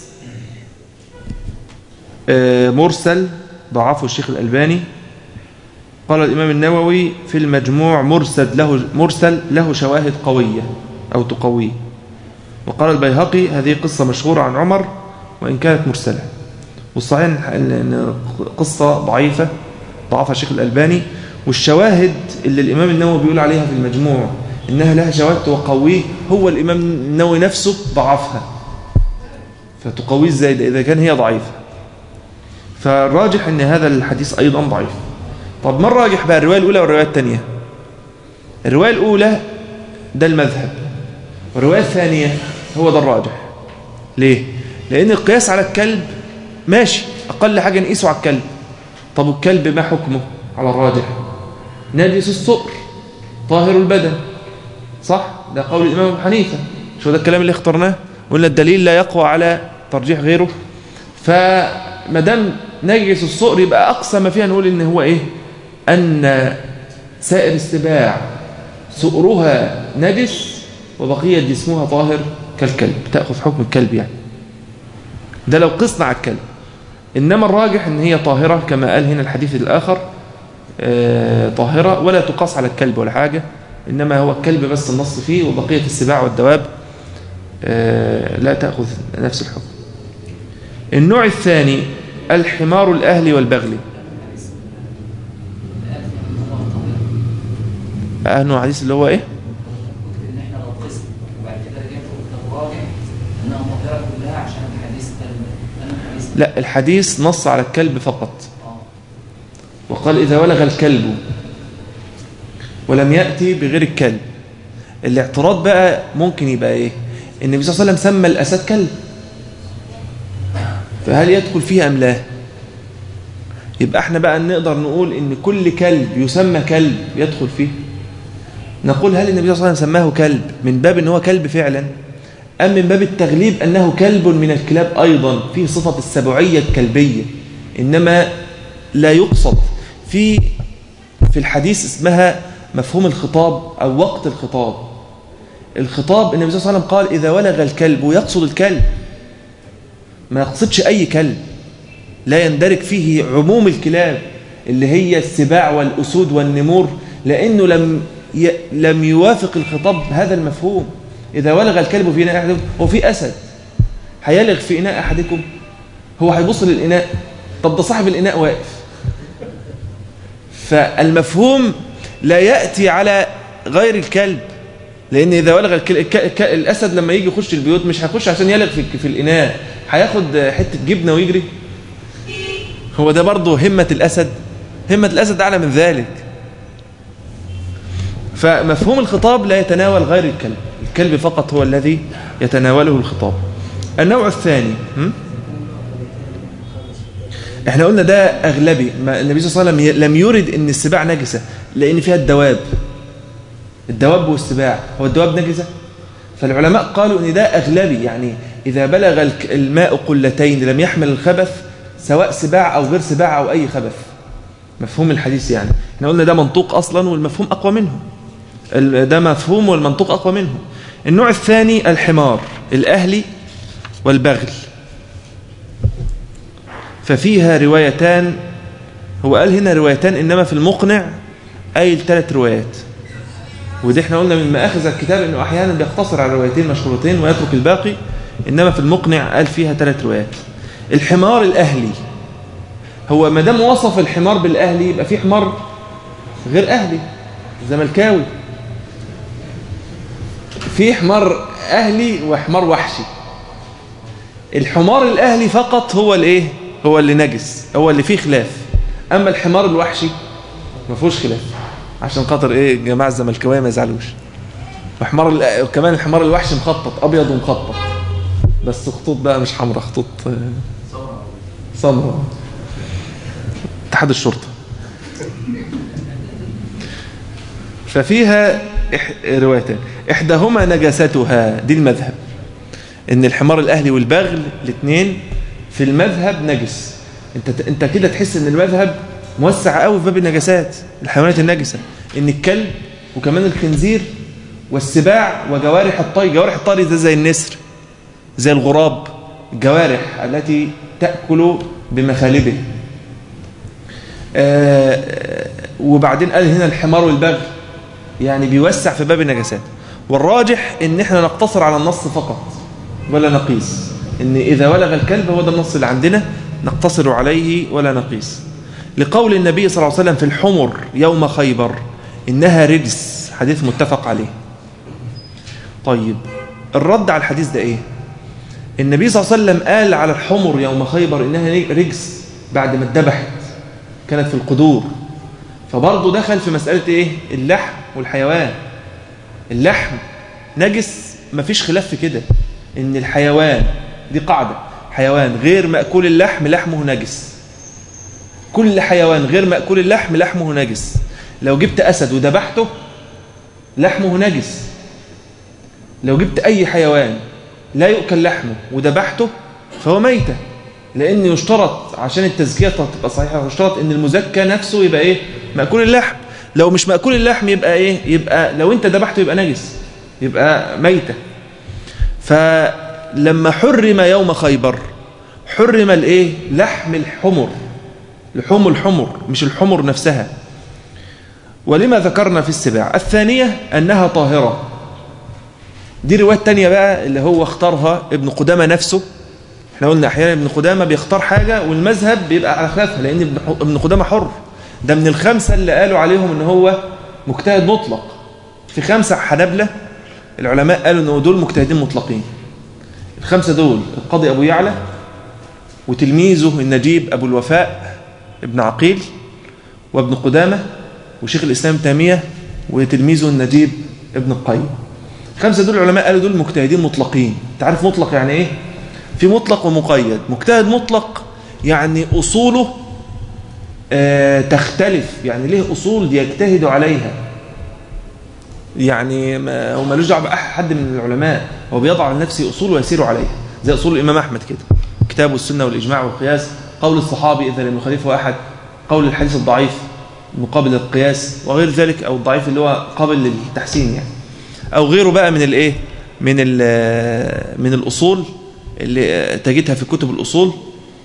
مرسل ضعفه الشيخ الألباني قال الإمام النووي في المجموع مرسل له, مرسل له شواهد قوية أو تقويه وقال البيهقي هذه قصة مشهورة عن عمر وإن كانت مرسلة والصحيح أن قصة ضعيفة ضعفها الشيخ الألباني والشواهد اللي الإمام النووي بيقول عليها في المجموع إنها لها شواهد تقويه هو الإمام النووي نفسه ضعفها فتقويه ازاي ده إذا كان هي ضعيفة فالراجح أن هذا الحديث أيضا ضعيف طب ما الراجح بقى الرواية الأولى والرواية الثانية الرواية الأولى ده المذهب والرواية الثانية هو ده الراجح ليه؟ لأن القياس على الكلب ماشي أقل حاجة نقيسه على الكلب طب الكلب ما حكمه على الراجح نجس الصقر طاهر البدن صح ده قول الإمام أبو حنيفة شو ده الكلام اللي اخترناه قلنا الدليل لا يقوى على ترجيح غيره فما دام نجس الصقر يبقى أقصى ما فيها نقول إن هو إيه أن سائر السباع سؤرها نجس وبقية جسمها طاهر كالكلب تأخذ حكم الكلب يعني ده لو قصنا على الكلب إنما الراجح أن هي طاهرة كما قال هنا الحديث الآخر آه طاهرة ولا تقاس على الكلب ولا حاجة إنما هو الكلب بس النص فيه وبقية السباع والدواب آه لا تأخذ نفس الحكم النوع الثاني الحمار الأهلي والبغلي أهنو حديث اللي هو إيه لا الحديث نص على الكلب فقط وقال إذا ولغ الكلب ولم يأتي بغير الكلب الاعتراض بقى ممكن يبقى إيه النبي صلى الله عليه وسلم سمى الأسد كلب فهل يدخل فيه أم لا يبقى احنا بقى نقدر نقول ان كل كلب يسمى كلب يدخل فيه نقول هل النبي صلى الله عليه وسلم سماه كلب من باب ان هو كلب فعلا أم من باب التغليب أنه كلب من الكلاب أيضا فيه صفة السبعية الكلبية إنما لا يقصد في في الحديث اسمها مفهوم الخطاب أو وقت الخطاب الخطاب النبي صلى الله عليه وسلم قال إذا ولغ الكلب ويقصد الكلب ما يقصدش أي كلب لا يندرج فيه عموم الكلاب اللي هي السباع والأسود والنمور لأنه لم ي... لم يوافق الخطاب هذا المفهوم إذا ولغ الكلب في إناء أحدكم هو في أسد هيلغ في إناء أحدكم هو هيبص للإناء طب ده صاحب الإناء واقف فالمفهوم لا يأتي على غير الكلب لأن إذا ولغ الكل... الك... الك... الأسد لما يجي يخش البيوت مش هيخش عشان يلغ في, في الإناء هياخد حتة جبنة ويجري هو ده برضه همة الأسد همة الأسد أعلى من ذلك فمفهوم الخطاب لا يتناول غير الكلب الكلب فقط هو الذي يتناوله الخطاب النوع الثاني هم؟ احنا قلنا ده أغلبي ما النبي صلى الله عليه وسلم لم يرد ان السباع نجسة لأن فيها الدواب الدواب والسباع هو الدواب نجسة فالعلماء قالوا ان ده أغلبي يعني إذا بلغ الماء قلتين لم يحمل الخبث سواء سباع أو غير سباع أو أي خبث مفهوم الحديث يعني احنا قلنا ده منطوق أصلا والمفهوم أقوى منه ده مفهوم والمنطوق أقوى منه النوع الثاني الحمار الأهلي والبغل ففيها روايتان هو قال هنا روايتان إنما في المقنع أي ثلاث روايات ودي احنا قلنا من مآخذ الكتاب انه احيانا بيقتصر على روايتين مشهورتين ويترك الباقي انما في المقنع قال فيها ثلاث روايات الحمار الاهلي هو ما دام وصف الحمار بالاهلي يبقى في حمار غير اهلي زملكاوي في حمار اهلي وحمار وحشي الحمار الاهلي فقط هو الايه هو اللي نجس هو اللي فيه خلاف اما الحمار الوحشي ما فيهوش خلاف عشان خاطر ايه جماعه الزملكاويه ما يزعلوش وحمار ال... كمان الحمار الوحشي مخطط ابيض ومخطط بس خطوط بقى مش حمراء خطوط سمراء اتحاد الشرطه ففيها إح- روايتان إحداهما نجاستها دي المذهب إن الحمار الأهلي والبغل الاثنين في المذهب نجس انت انت كده تحس ان المذهب موسع قوي في باب النجاسات الحيوانات النجسه ان الكلب وكمان الخنزير والسباع وجوارح الطير جوارح الطير ده زي النسر زي الغراب الجوارح التي تأكل بمخالبه آه، وبعدين قال هنا الحمار والبغل يعني بيوسع في باب النجاسات والراجح ان احنا نقتصر على النص فقط ولا نقيس ان اذا ولغ الكلب هو ده النص اللي عندنا نقتصر عليه ولا نقيس لقول النبي صلى الله عليه وسلم في الحمر يوم خيبر انها رجس حديث متفق عليه طيب الرد على الحديث ده ايه النبي صلى الله عليه وسلم قال على الحمر يوم خيبر انها رجس بعد ما اتذبحت كانت في القدور فبرضه دخل في مسألة ايه اللحم والحيوان اللحم نجس مفيش خلاف في كده ان الحيوان دي قاعدة حيوان غير مأكول اللحم لحمه نجس كل حيوان غير مأكول اللحم لحمه نجس لو جبت أسد وذبحته لحمه نجس لو جبت أي حيوان لا يؤكل لحمه وذبحته فهو ميتة لأن يشترط عشان التزكية تبقى صحيحة يشترط أن المزكى نفسه يبقى إيه مأكول اللحم لو مش مأكول اللحم يبقى إيه يبقى لو أنت ذبحته يبقى نجس يبقى ميتة فلما حرم يوم خيبر حرم الإيه لحم الحمر لحوم الحمر مش الحمر نفسها ولما ذكرنا في السباع الثانية أنها طاهرة دي رواية تانية بقى اللي هو اختارها ابن قدامة نفسه احنا قلنا احيانا ابن قدامة بيختار حاجة والمذهب بيبقى على خلافها لان ابن ابن قدامة حر ده من الخمسة اللي قالوا عليهم ان هو مجتهد مطلق في خمسة حنبلة العلماء قالوا ان دول مجتهدين مطلقين الخمسة دول القاضي ابو يعلى وتلميذه النجيب ابو الوفاء ابن عقيل وابن قدامة وشيخ الاسلام تيمية وتلميذه النجيب ابن القيم خمسة دول العلماء قالوا دول مجتهدين مطلقين تعرف مطلق يعني ايه في مطلق ومقيد مجتهد مطلق يعني أصوله آه تختلف يعني ليه أصول يجتهد عليها يعني ما هو ملوش دعوه بأحد من العلماء هو بيضع لنفسه أصول ويسير عليها زي أصول الإمام أحمد كده كتاب السنة والإجماع والقياس قول الصحابي إذا لم يخالفه أحد قول الحديث الضعيف مقابل القياس وغير ذلك أو الضعيف اللي هو قابل للتحسين يعني أو غيره بقى من الإيه من من الأصول اللي تجدها في كتب الأصول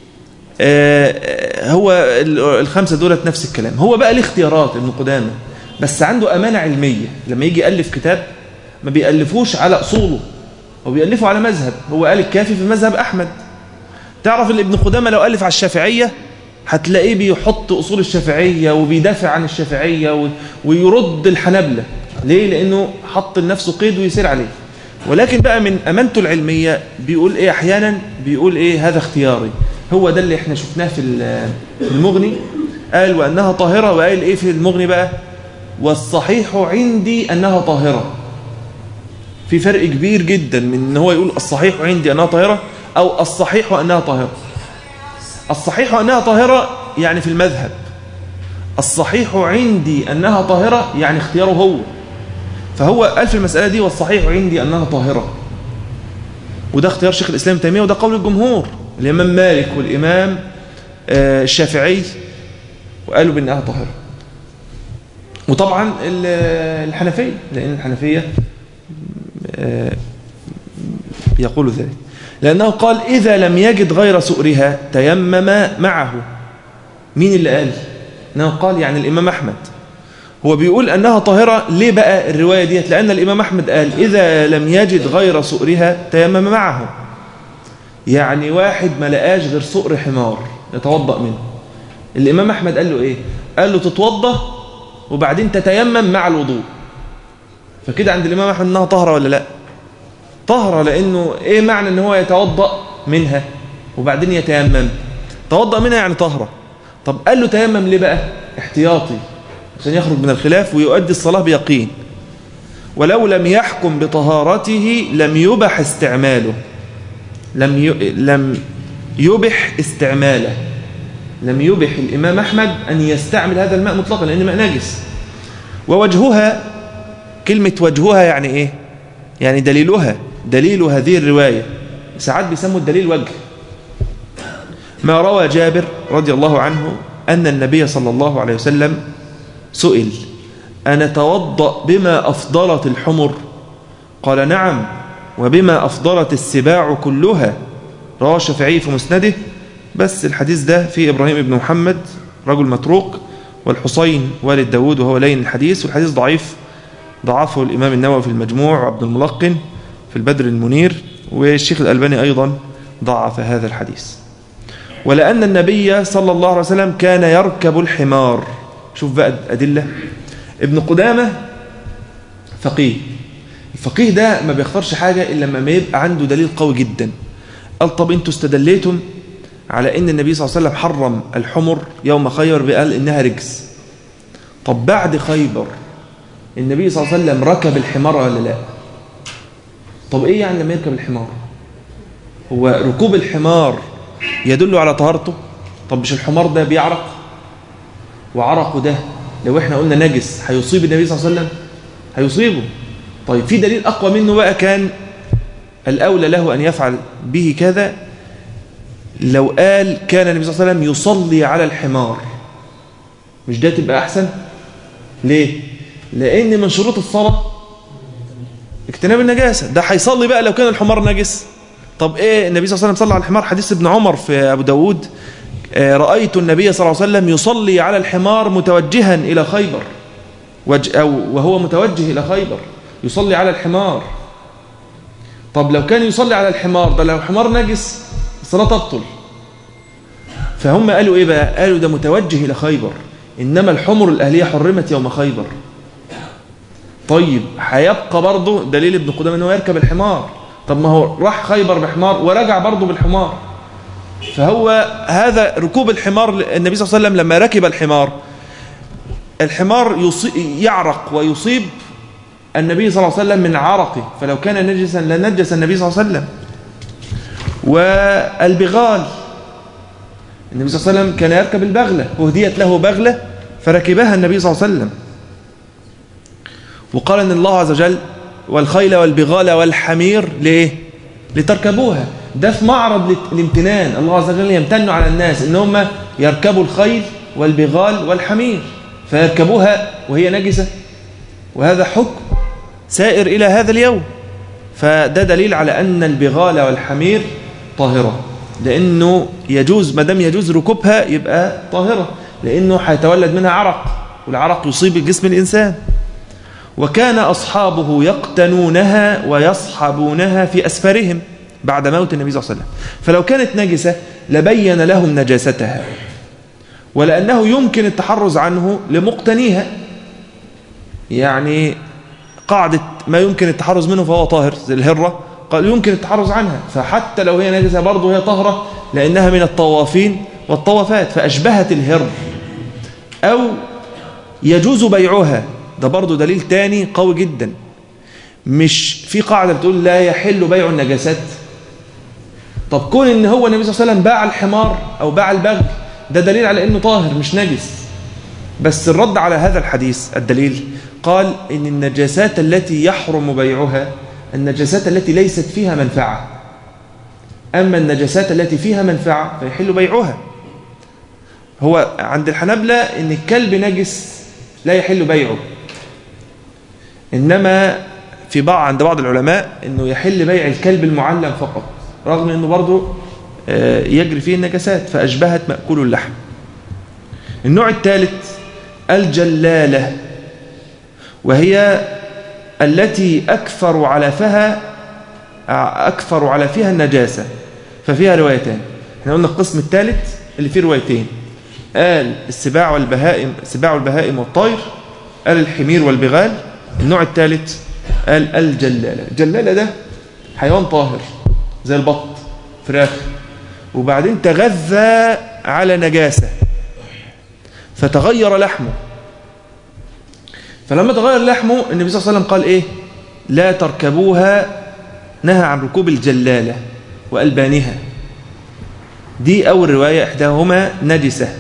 هو الخمسة دولت نفس الكلام هو بقى ليه اختيارات ابن قدامة بس عنده أمانة علمية لما يجي يألف كتاب ما بيألفوش على أصوله هو بيألفه على مذهب هو قال الكافي في مذهب أحمد تعرف ان ابن قدامة لو ألف على الشافعية هتلاقيه بيحط أصول الشافعية وبيدافع عن الشافعية ويرد الحنبلة ليه؟ لأنه حط لنفسه قيد ويسير عليه ولكن بقى من أمانته العلمية بيقول إيه أحيانا بيقول إيه هذا اختياري هو ده اللي احنا شفناه في المغني قال وأنها طاهرة وقال إيه في المغني بقى والصحيح عندي أنها طاهرة في فرق كبير جدا من ان هو يقول الصحيح عندي أنها طاهرة أو الصحيح أنها طاهرة الصحيح أنها طاهرة يعني في المذهب الصحيح عندي أنها طاهرة يعني اختياره هو فهو قال في المسألة دي والصحيح عندي أنها طاهرة وده اختيار شيخ الإسلام تيمية وده قول الجمهور الإمام مالك والإمام الشافعي وقالوا بأنها طاهرة وطبعا الحنفية لأن الحنفية يقول ذلك لأنه قال إذا لم يجد غير سؤرها تيمم معه مين اللي قال؟ أنه قال يعني الإمام أحمد هو بيقول أنها طاهرة ليه بقى الرواية ديت لأن الإمام أحمد قال إذا لم يجد غير سؤرها تيمم معه يعني واحد ما لقاش غير سؤر حمار يتوضأ منه الإمام أحمد قال له إيه قال له تتوضأ وبعدين تتيمم مع الوضوء فكده عند الإمام أحمد أنها طاهرة ولا لا طاهرة لأنه إيه معنى أن هو يتوضأ منها وبعدين يتيمم توضأ منها يعني طاهرة طب قال له تيمم ليه بقى احتياطي عشان يخرج من الخلاف ويؤدي الصلاة بيقين ولو لم يحكم بطهارته لم يبح استعماله لم لم يبح استعماله لم يبح الإمام أحمد أن يستعمل هذا الماء مطلقا لأنه ماء نجس ووجهها كلمة وجهها يعني إيه يعني دليلها دليل هذه الرواية ساعات بيسموا الدليل وجه ما روى جابر رضي الله عنه أن النبي صلى الله عليه وسلم سئل أن توضأ بما أفضلت الحمر قال نعم وبما أفضلت السباع كلها رواه الشافعي في مسنده بس الحديث ده في إبراهيم بن محمد رجل متروك والحسين والد داود وهو لين الحديث والحديث ضعيف ضعفه الإمام النووي في المجموع وعبد الملقن في البدر المنير والشيخ الألباني أيضا ضعف هذا الحديث ولأن النبي صلى الله عليه وسلم كان يركب الحمار شوف بقى أدلة ابن قدامة فقيه الفقيه ده ما بيختارش حاجة إلا لما يبقى عنده دليل قوي جدا قال طب انتوا استدليتم على ان النبي صلى الله عليه وسلم حرم الحمر يوم خيبر بقال انها رجس طب بعد خيبر النبي صلى الله عليه وسلم ركب الحمار ولا لا طب ايه يعني لما يركب الحمار هو ركوب الحمار يدل على طهارته طب مش الحمار ده بيعرق وعرقه ده لو احنا قلنا نجس هيصيب النبي صلى الله عليه وسلم هيصيبه طيب في دليل اقوى منه بقى كان الاولى له ان يفعل به كذا لو قال كان النبي صلى الله عليه وسلم يصلي على الحمار مش ده تبقى احسن ليه لان من شروط الصلاه اجتناب النجاسه ده هيصلي بقى لو كان الحمار نجس طب ايه النبي صلى الله عليه وسلم صلى على الحمار حديث ابن عمر في ابو داود آه رايت النبي صلى الله عليه وسلم يصلي على الحمار متوجها الى خيبر او وهو متوجه الى خيبر يصلي على الحمار طب لو كان يصلي على الحمار ده لو الحمار نجس الصلاه تبطل فهم قالوا ايه بقى قالوا ده متوجه الى خيبر انما الحمر الاهليه حرمت يوم خيبر طيب هيبقى برضه دليل ابن قدامه ان هو يركب الحمار طب ما هو راح خيبر بحمار ورجع برضه بالحمار فهو هذا ركوب الحمار النبي صلى الله عليه وسلم لما ركب الحمار الحمار يعرق ويصيب النبي صلى الله عليه وسلم من عرقه فلو كان نجسا لنجس النبي صلى الله عليه وسلم والبغال النبي صلى الله عليه وسلم كان يركب البغلة وهديت له بغلة فركبها النبي صلى الله عليه وسلم وقال ان الله عز وجل والخيل والبغال والحمير ليه لتركبوها ده في معرض الامتنان الله عز وجل يمتن على الناس ان هم يركبوا الخيل والبغال والحمير فيركبوها وهي نجسة وهذا حكم سائر إلى هذا اليوم فده دليل على أن البغال والحمير طاهرة لأنه يجوز ما دام يجوز ركوبها يبقى طاهرة لأنه هيتولد منها عرق والعرق يصيب جسم الإنسان وكان أصحابه يقتنونها ويصحبونها في أسفارهم بعد موت النبي صلى الله عليه وسلم فلو كانت نجسة لبين لهم نجاستها ولأنه يمكن التحرز عنه لمقتنيها يعني قاعدة ما يمكن التحرز منه فهو طاهر زي الهرة قال يمكن التحرز عنها فحتى لو هي نجسة برضه هي طهرة لأنها من الطوافين والطوافات فأشبهت الهر أو يجوز بيعها ده برضه دليل تاني قوي جدا مش في قاعدة بتقول لا يحل بيع النجاسات طب كون ان هو النبي صلى الله عليه وسلم باع الحمار او باع البغل ده دليل على انه طاهر مش نجس بس الرد على هذا الحديث الدليل قال ان النجاسات التي يحرم بيعها النجاسات التي ليست فيها منفعة أما النجاسات التي فيها منفعة فيحل بيعها هو عند الحنبلة ان الكلب نجس لا يحل بيعه إنما في بعض عند بعض العلماء أنه يحل بيع الكلب المعلم فقط رغم أنه برضه يجري فيه النجاسات فأشبهت مأكول اللحم النوع الثالث الجلالة وهي التي أكثر علفها أكثر على فيها النجاسة ففيها روايتان احنا قلنا القسم الثالث اللي فيه روايتين قال السباع والبهائم السباع والبهائم والطير قال الحمير والبغال النوع الثالث قال الجلالة الجلالة ده حيوان طاهر زي البط فراخ وبعدين تغذى على نجاسة فتغير لحمه فلما تغير لحمه النبي صلى الله عليه وسلم قال ايه لا تركبوها نهى عن ركوب الجلالة وألبانها دي أول رواية إحداهما نجسة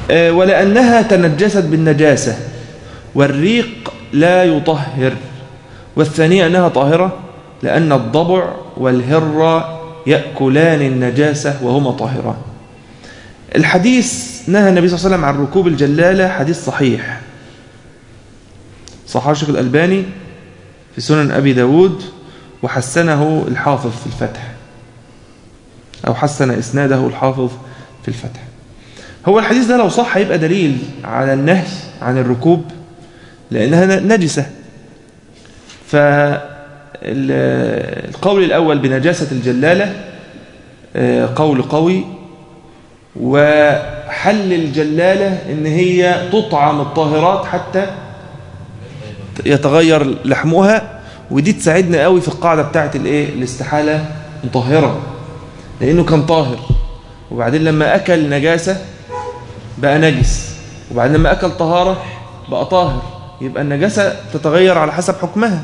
آه، ولأنها تنجست بالنجاسة والريق لا يطهر والثانية أنها طاهرة لأن الضبع والهر يأكلان النجاسة وهما طاهران الحديث نهى النبي صلى الله عليه وسلم عن ركوب الجلالة حديث صحيح صحيح الشيخ الألباني في سنن أبي داود وحسنه الحافظ في الفتح أو حسن إسناده الحافظ في الفتح هو الحديث ده لو صح هيبقى دليل على النهي عن الركوب لأنها نجسة فالقول الأول بنجاسة الجلالة قول قوي وحل الجلالة ان هي تطعم الطاهرات حتى يتغير لحمها ودي تساعدنا قوي في القاعدة بتاعت الايه الاستحالة مطهرة لانه كان طاهر وبعدين لما اكل نجاسة بقى نجس وبعدين لما اكل طهارة بقى طاهر يبقى النجاسة تتغير على حسب حكمها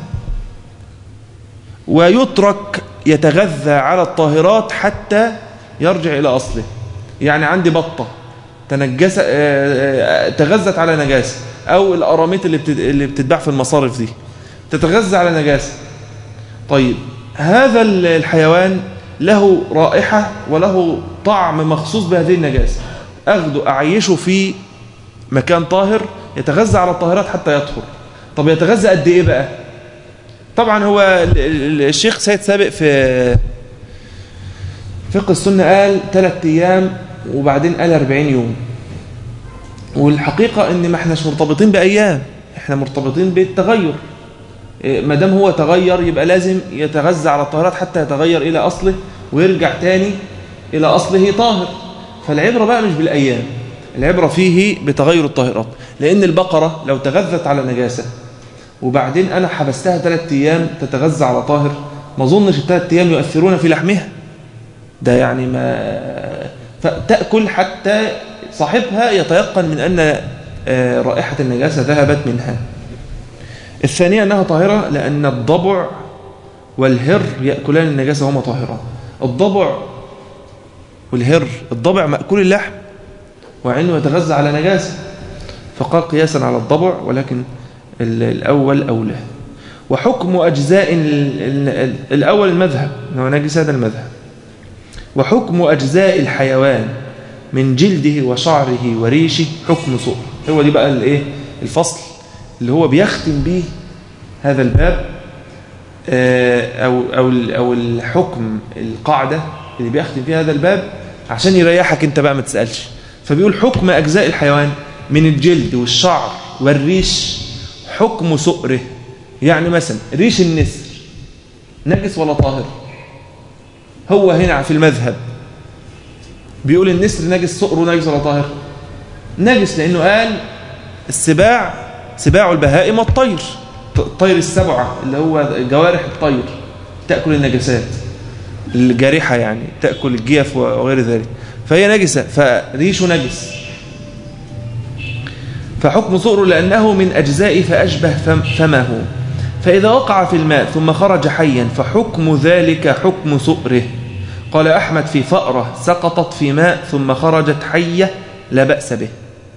ويترك يتغذى على الطاهرات حتى يرجع إلى أصله يعني عندي بطة تنجس تغذت على نجاسة أو الأراميت اللي اللي بتتباع في المصارف دي تتغذى على نجاسة طيب هذا الحيوان له رائحة وله طعم مخصوص بهذه النجاسة أخده أعيشه في مكان طاهر يتغذى على الطاهرات حتى يطهر طب يتغذى قد إيه بقى طبعا هو الشيخ سيد سابق في فقه السنة قال ثلاث أيام وبعدين قال 40 يوم والحقيقة ان ما احناش مرتبطين بأيام احنا مرتبطين بالتغير ما دام هو تغير يبقى لازم يتغذى على الطاهرات حتى يتغير إلى أصله ويرجع تاني إلى أصله طاهر فالعبرة بقى مش بالأيام العبرة فيه بتغير الطاهرات لأن البقرة لو تغذت على نجاسة وبعدين أنا حبستها ثلاث أيام تتغذى على طاهر ما أظنش الثلاث أيام يؤثرون في لحمها ده يعني ما فتأكل حتى صاحبها يتيقن من أن رائحة النجاسة ذهبت منها الثانية أنها طاهرة لأن الضبع والهر يأكلان النجاسة وهما طاهران الضبع والهر الضبع مأكول اللحم وعنه يتغذى على نجاسة فقال قياسا على الضبع ولكن الأول أولى وحكم أجزاء الأول المذهب هو نجس هذا المذهب وحكم أجزاء الحيوان من جلده وشعره وريشه حكم صور هو دي بقى الايه الفصل اللي هو بيختم به هذا الباب أو, أو, أو الحكم القاعدة اللي بيختم فيها هذا الباب عشان يريحك انت بقى ما تسألش فبيقول حكم أجزاء الحيوان من الجلد والشعر والريش حكم سؤره يعني مثلا ريش النسر نجس ولا طاهر هو هنا في المذهب بيقول النسر نجس سؤره نجس ولا طاهر نجس لأنه قال السباع سباع البهائم والطير الطير السبعة اللي هو جوارح الطير تأكل النجسات الجارحة يعني تأكل الجيف وغير ذلك فهي نجسة فريشه نجس فحكم صؤره لأنه من أجزاء فأشبه فمه فإذا وقع في الماء ثم خرج حيا فحكم ذلك حكم صؤره قال أحمد في فأرة سقطت في ماء ثم خرجت حية لا بأس به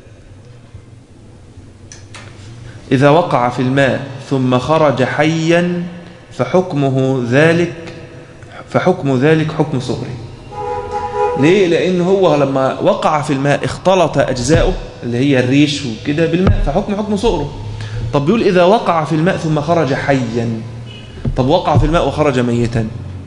إذا وقع في الماء ثم خرج حيا فحكمه ذلك فحكم ذلك حكم صغري ليه؟ لأن هو لما وقع في الماء اختلط أجزاؤه اللي هي الريش وكده بالماء فحكم حكم صغره طب بيقول إذا وقع في الماء ثم خرج حيا طب وقع في الماء وخرج ميتا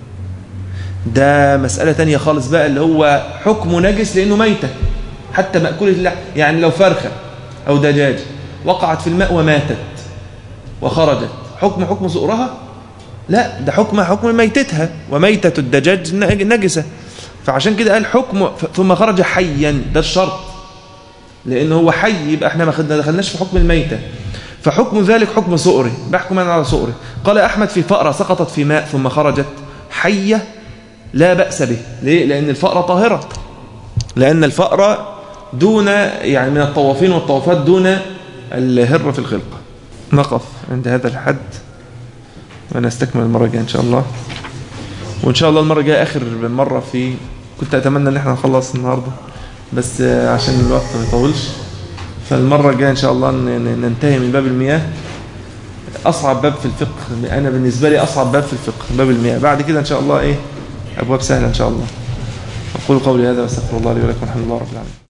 ده مسألة تانية خالص بقى اللي هو حكم نجس لأنه ميتة حتى مأكولة اللحم يعني لو فرخة أو دجاج وقعت في الماء وماتت وخرجت حكم حكم صقرها لا ده حكم حكم ميتتها وميتة الدجاج نجسة فعشان كده قال حكم ثم خرج حيا ده الشرط لأنه هو حي يبقى احنا ما دخلناش في حكم الميتة فحكم ذلك حكم صقري بحكم أنا على صقري قال أحمد في فأرة سقطت في ماء ثم خرجت حية لا بأس به ليه؟ لأن الفأرة طاهرة لأن الفأرة دون يعني من الطوافين والطوافات دون الهر في الخلقة نقف عند هذا الحد ونستكمل المرة الجاية إن شاء الله وإن شاء الله المرة الجاية آخر مرة في كنت أتمنى أن احنا نخلص النهاردة بس عشان الوقت ما يطولش فالمرة الجاية إن شاء الله ننتهي من باب المياه أصعب باب في الفقه أنا بالنسبة لي أصعب باب في الفقه باب المياه بعد كده إن شاء الله إيه أبواب سهلة إن شاء الله أقول قولي هذا واستغفر الله لي ولكم الحمد لله رب العالمين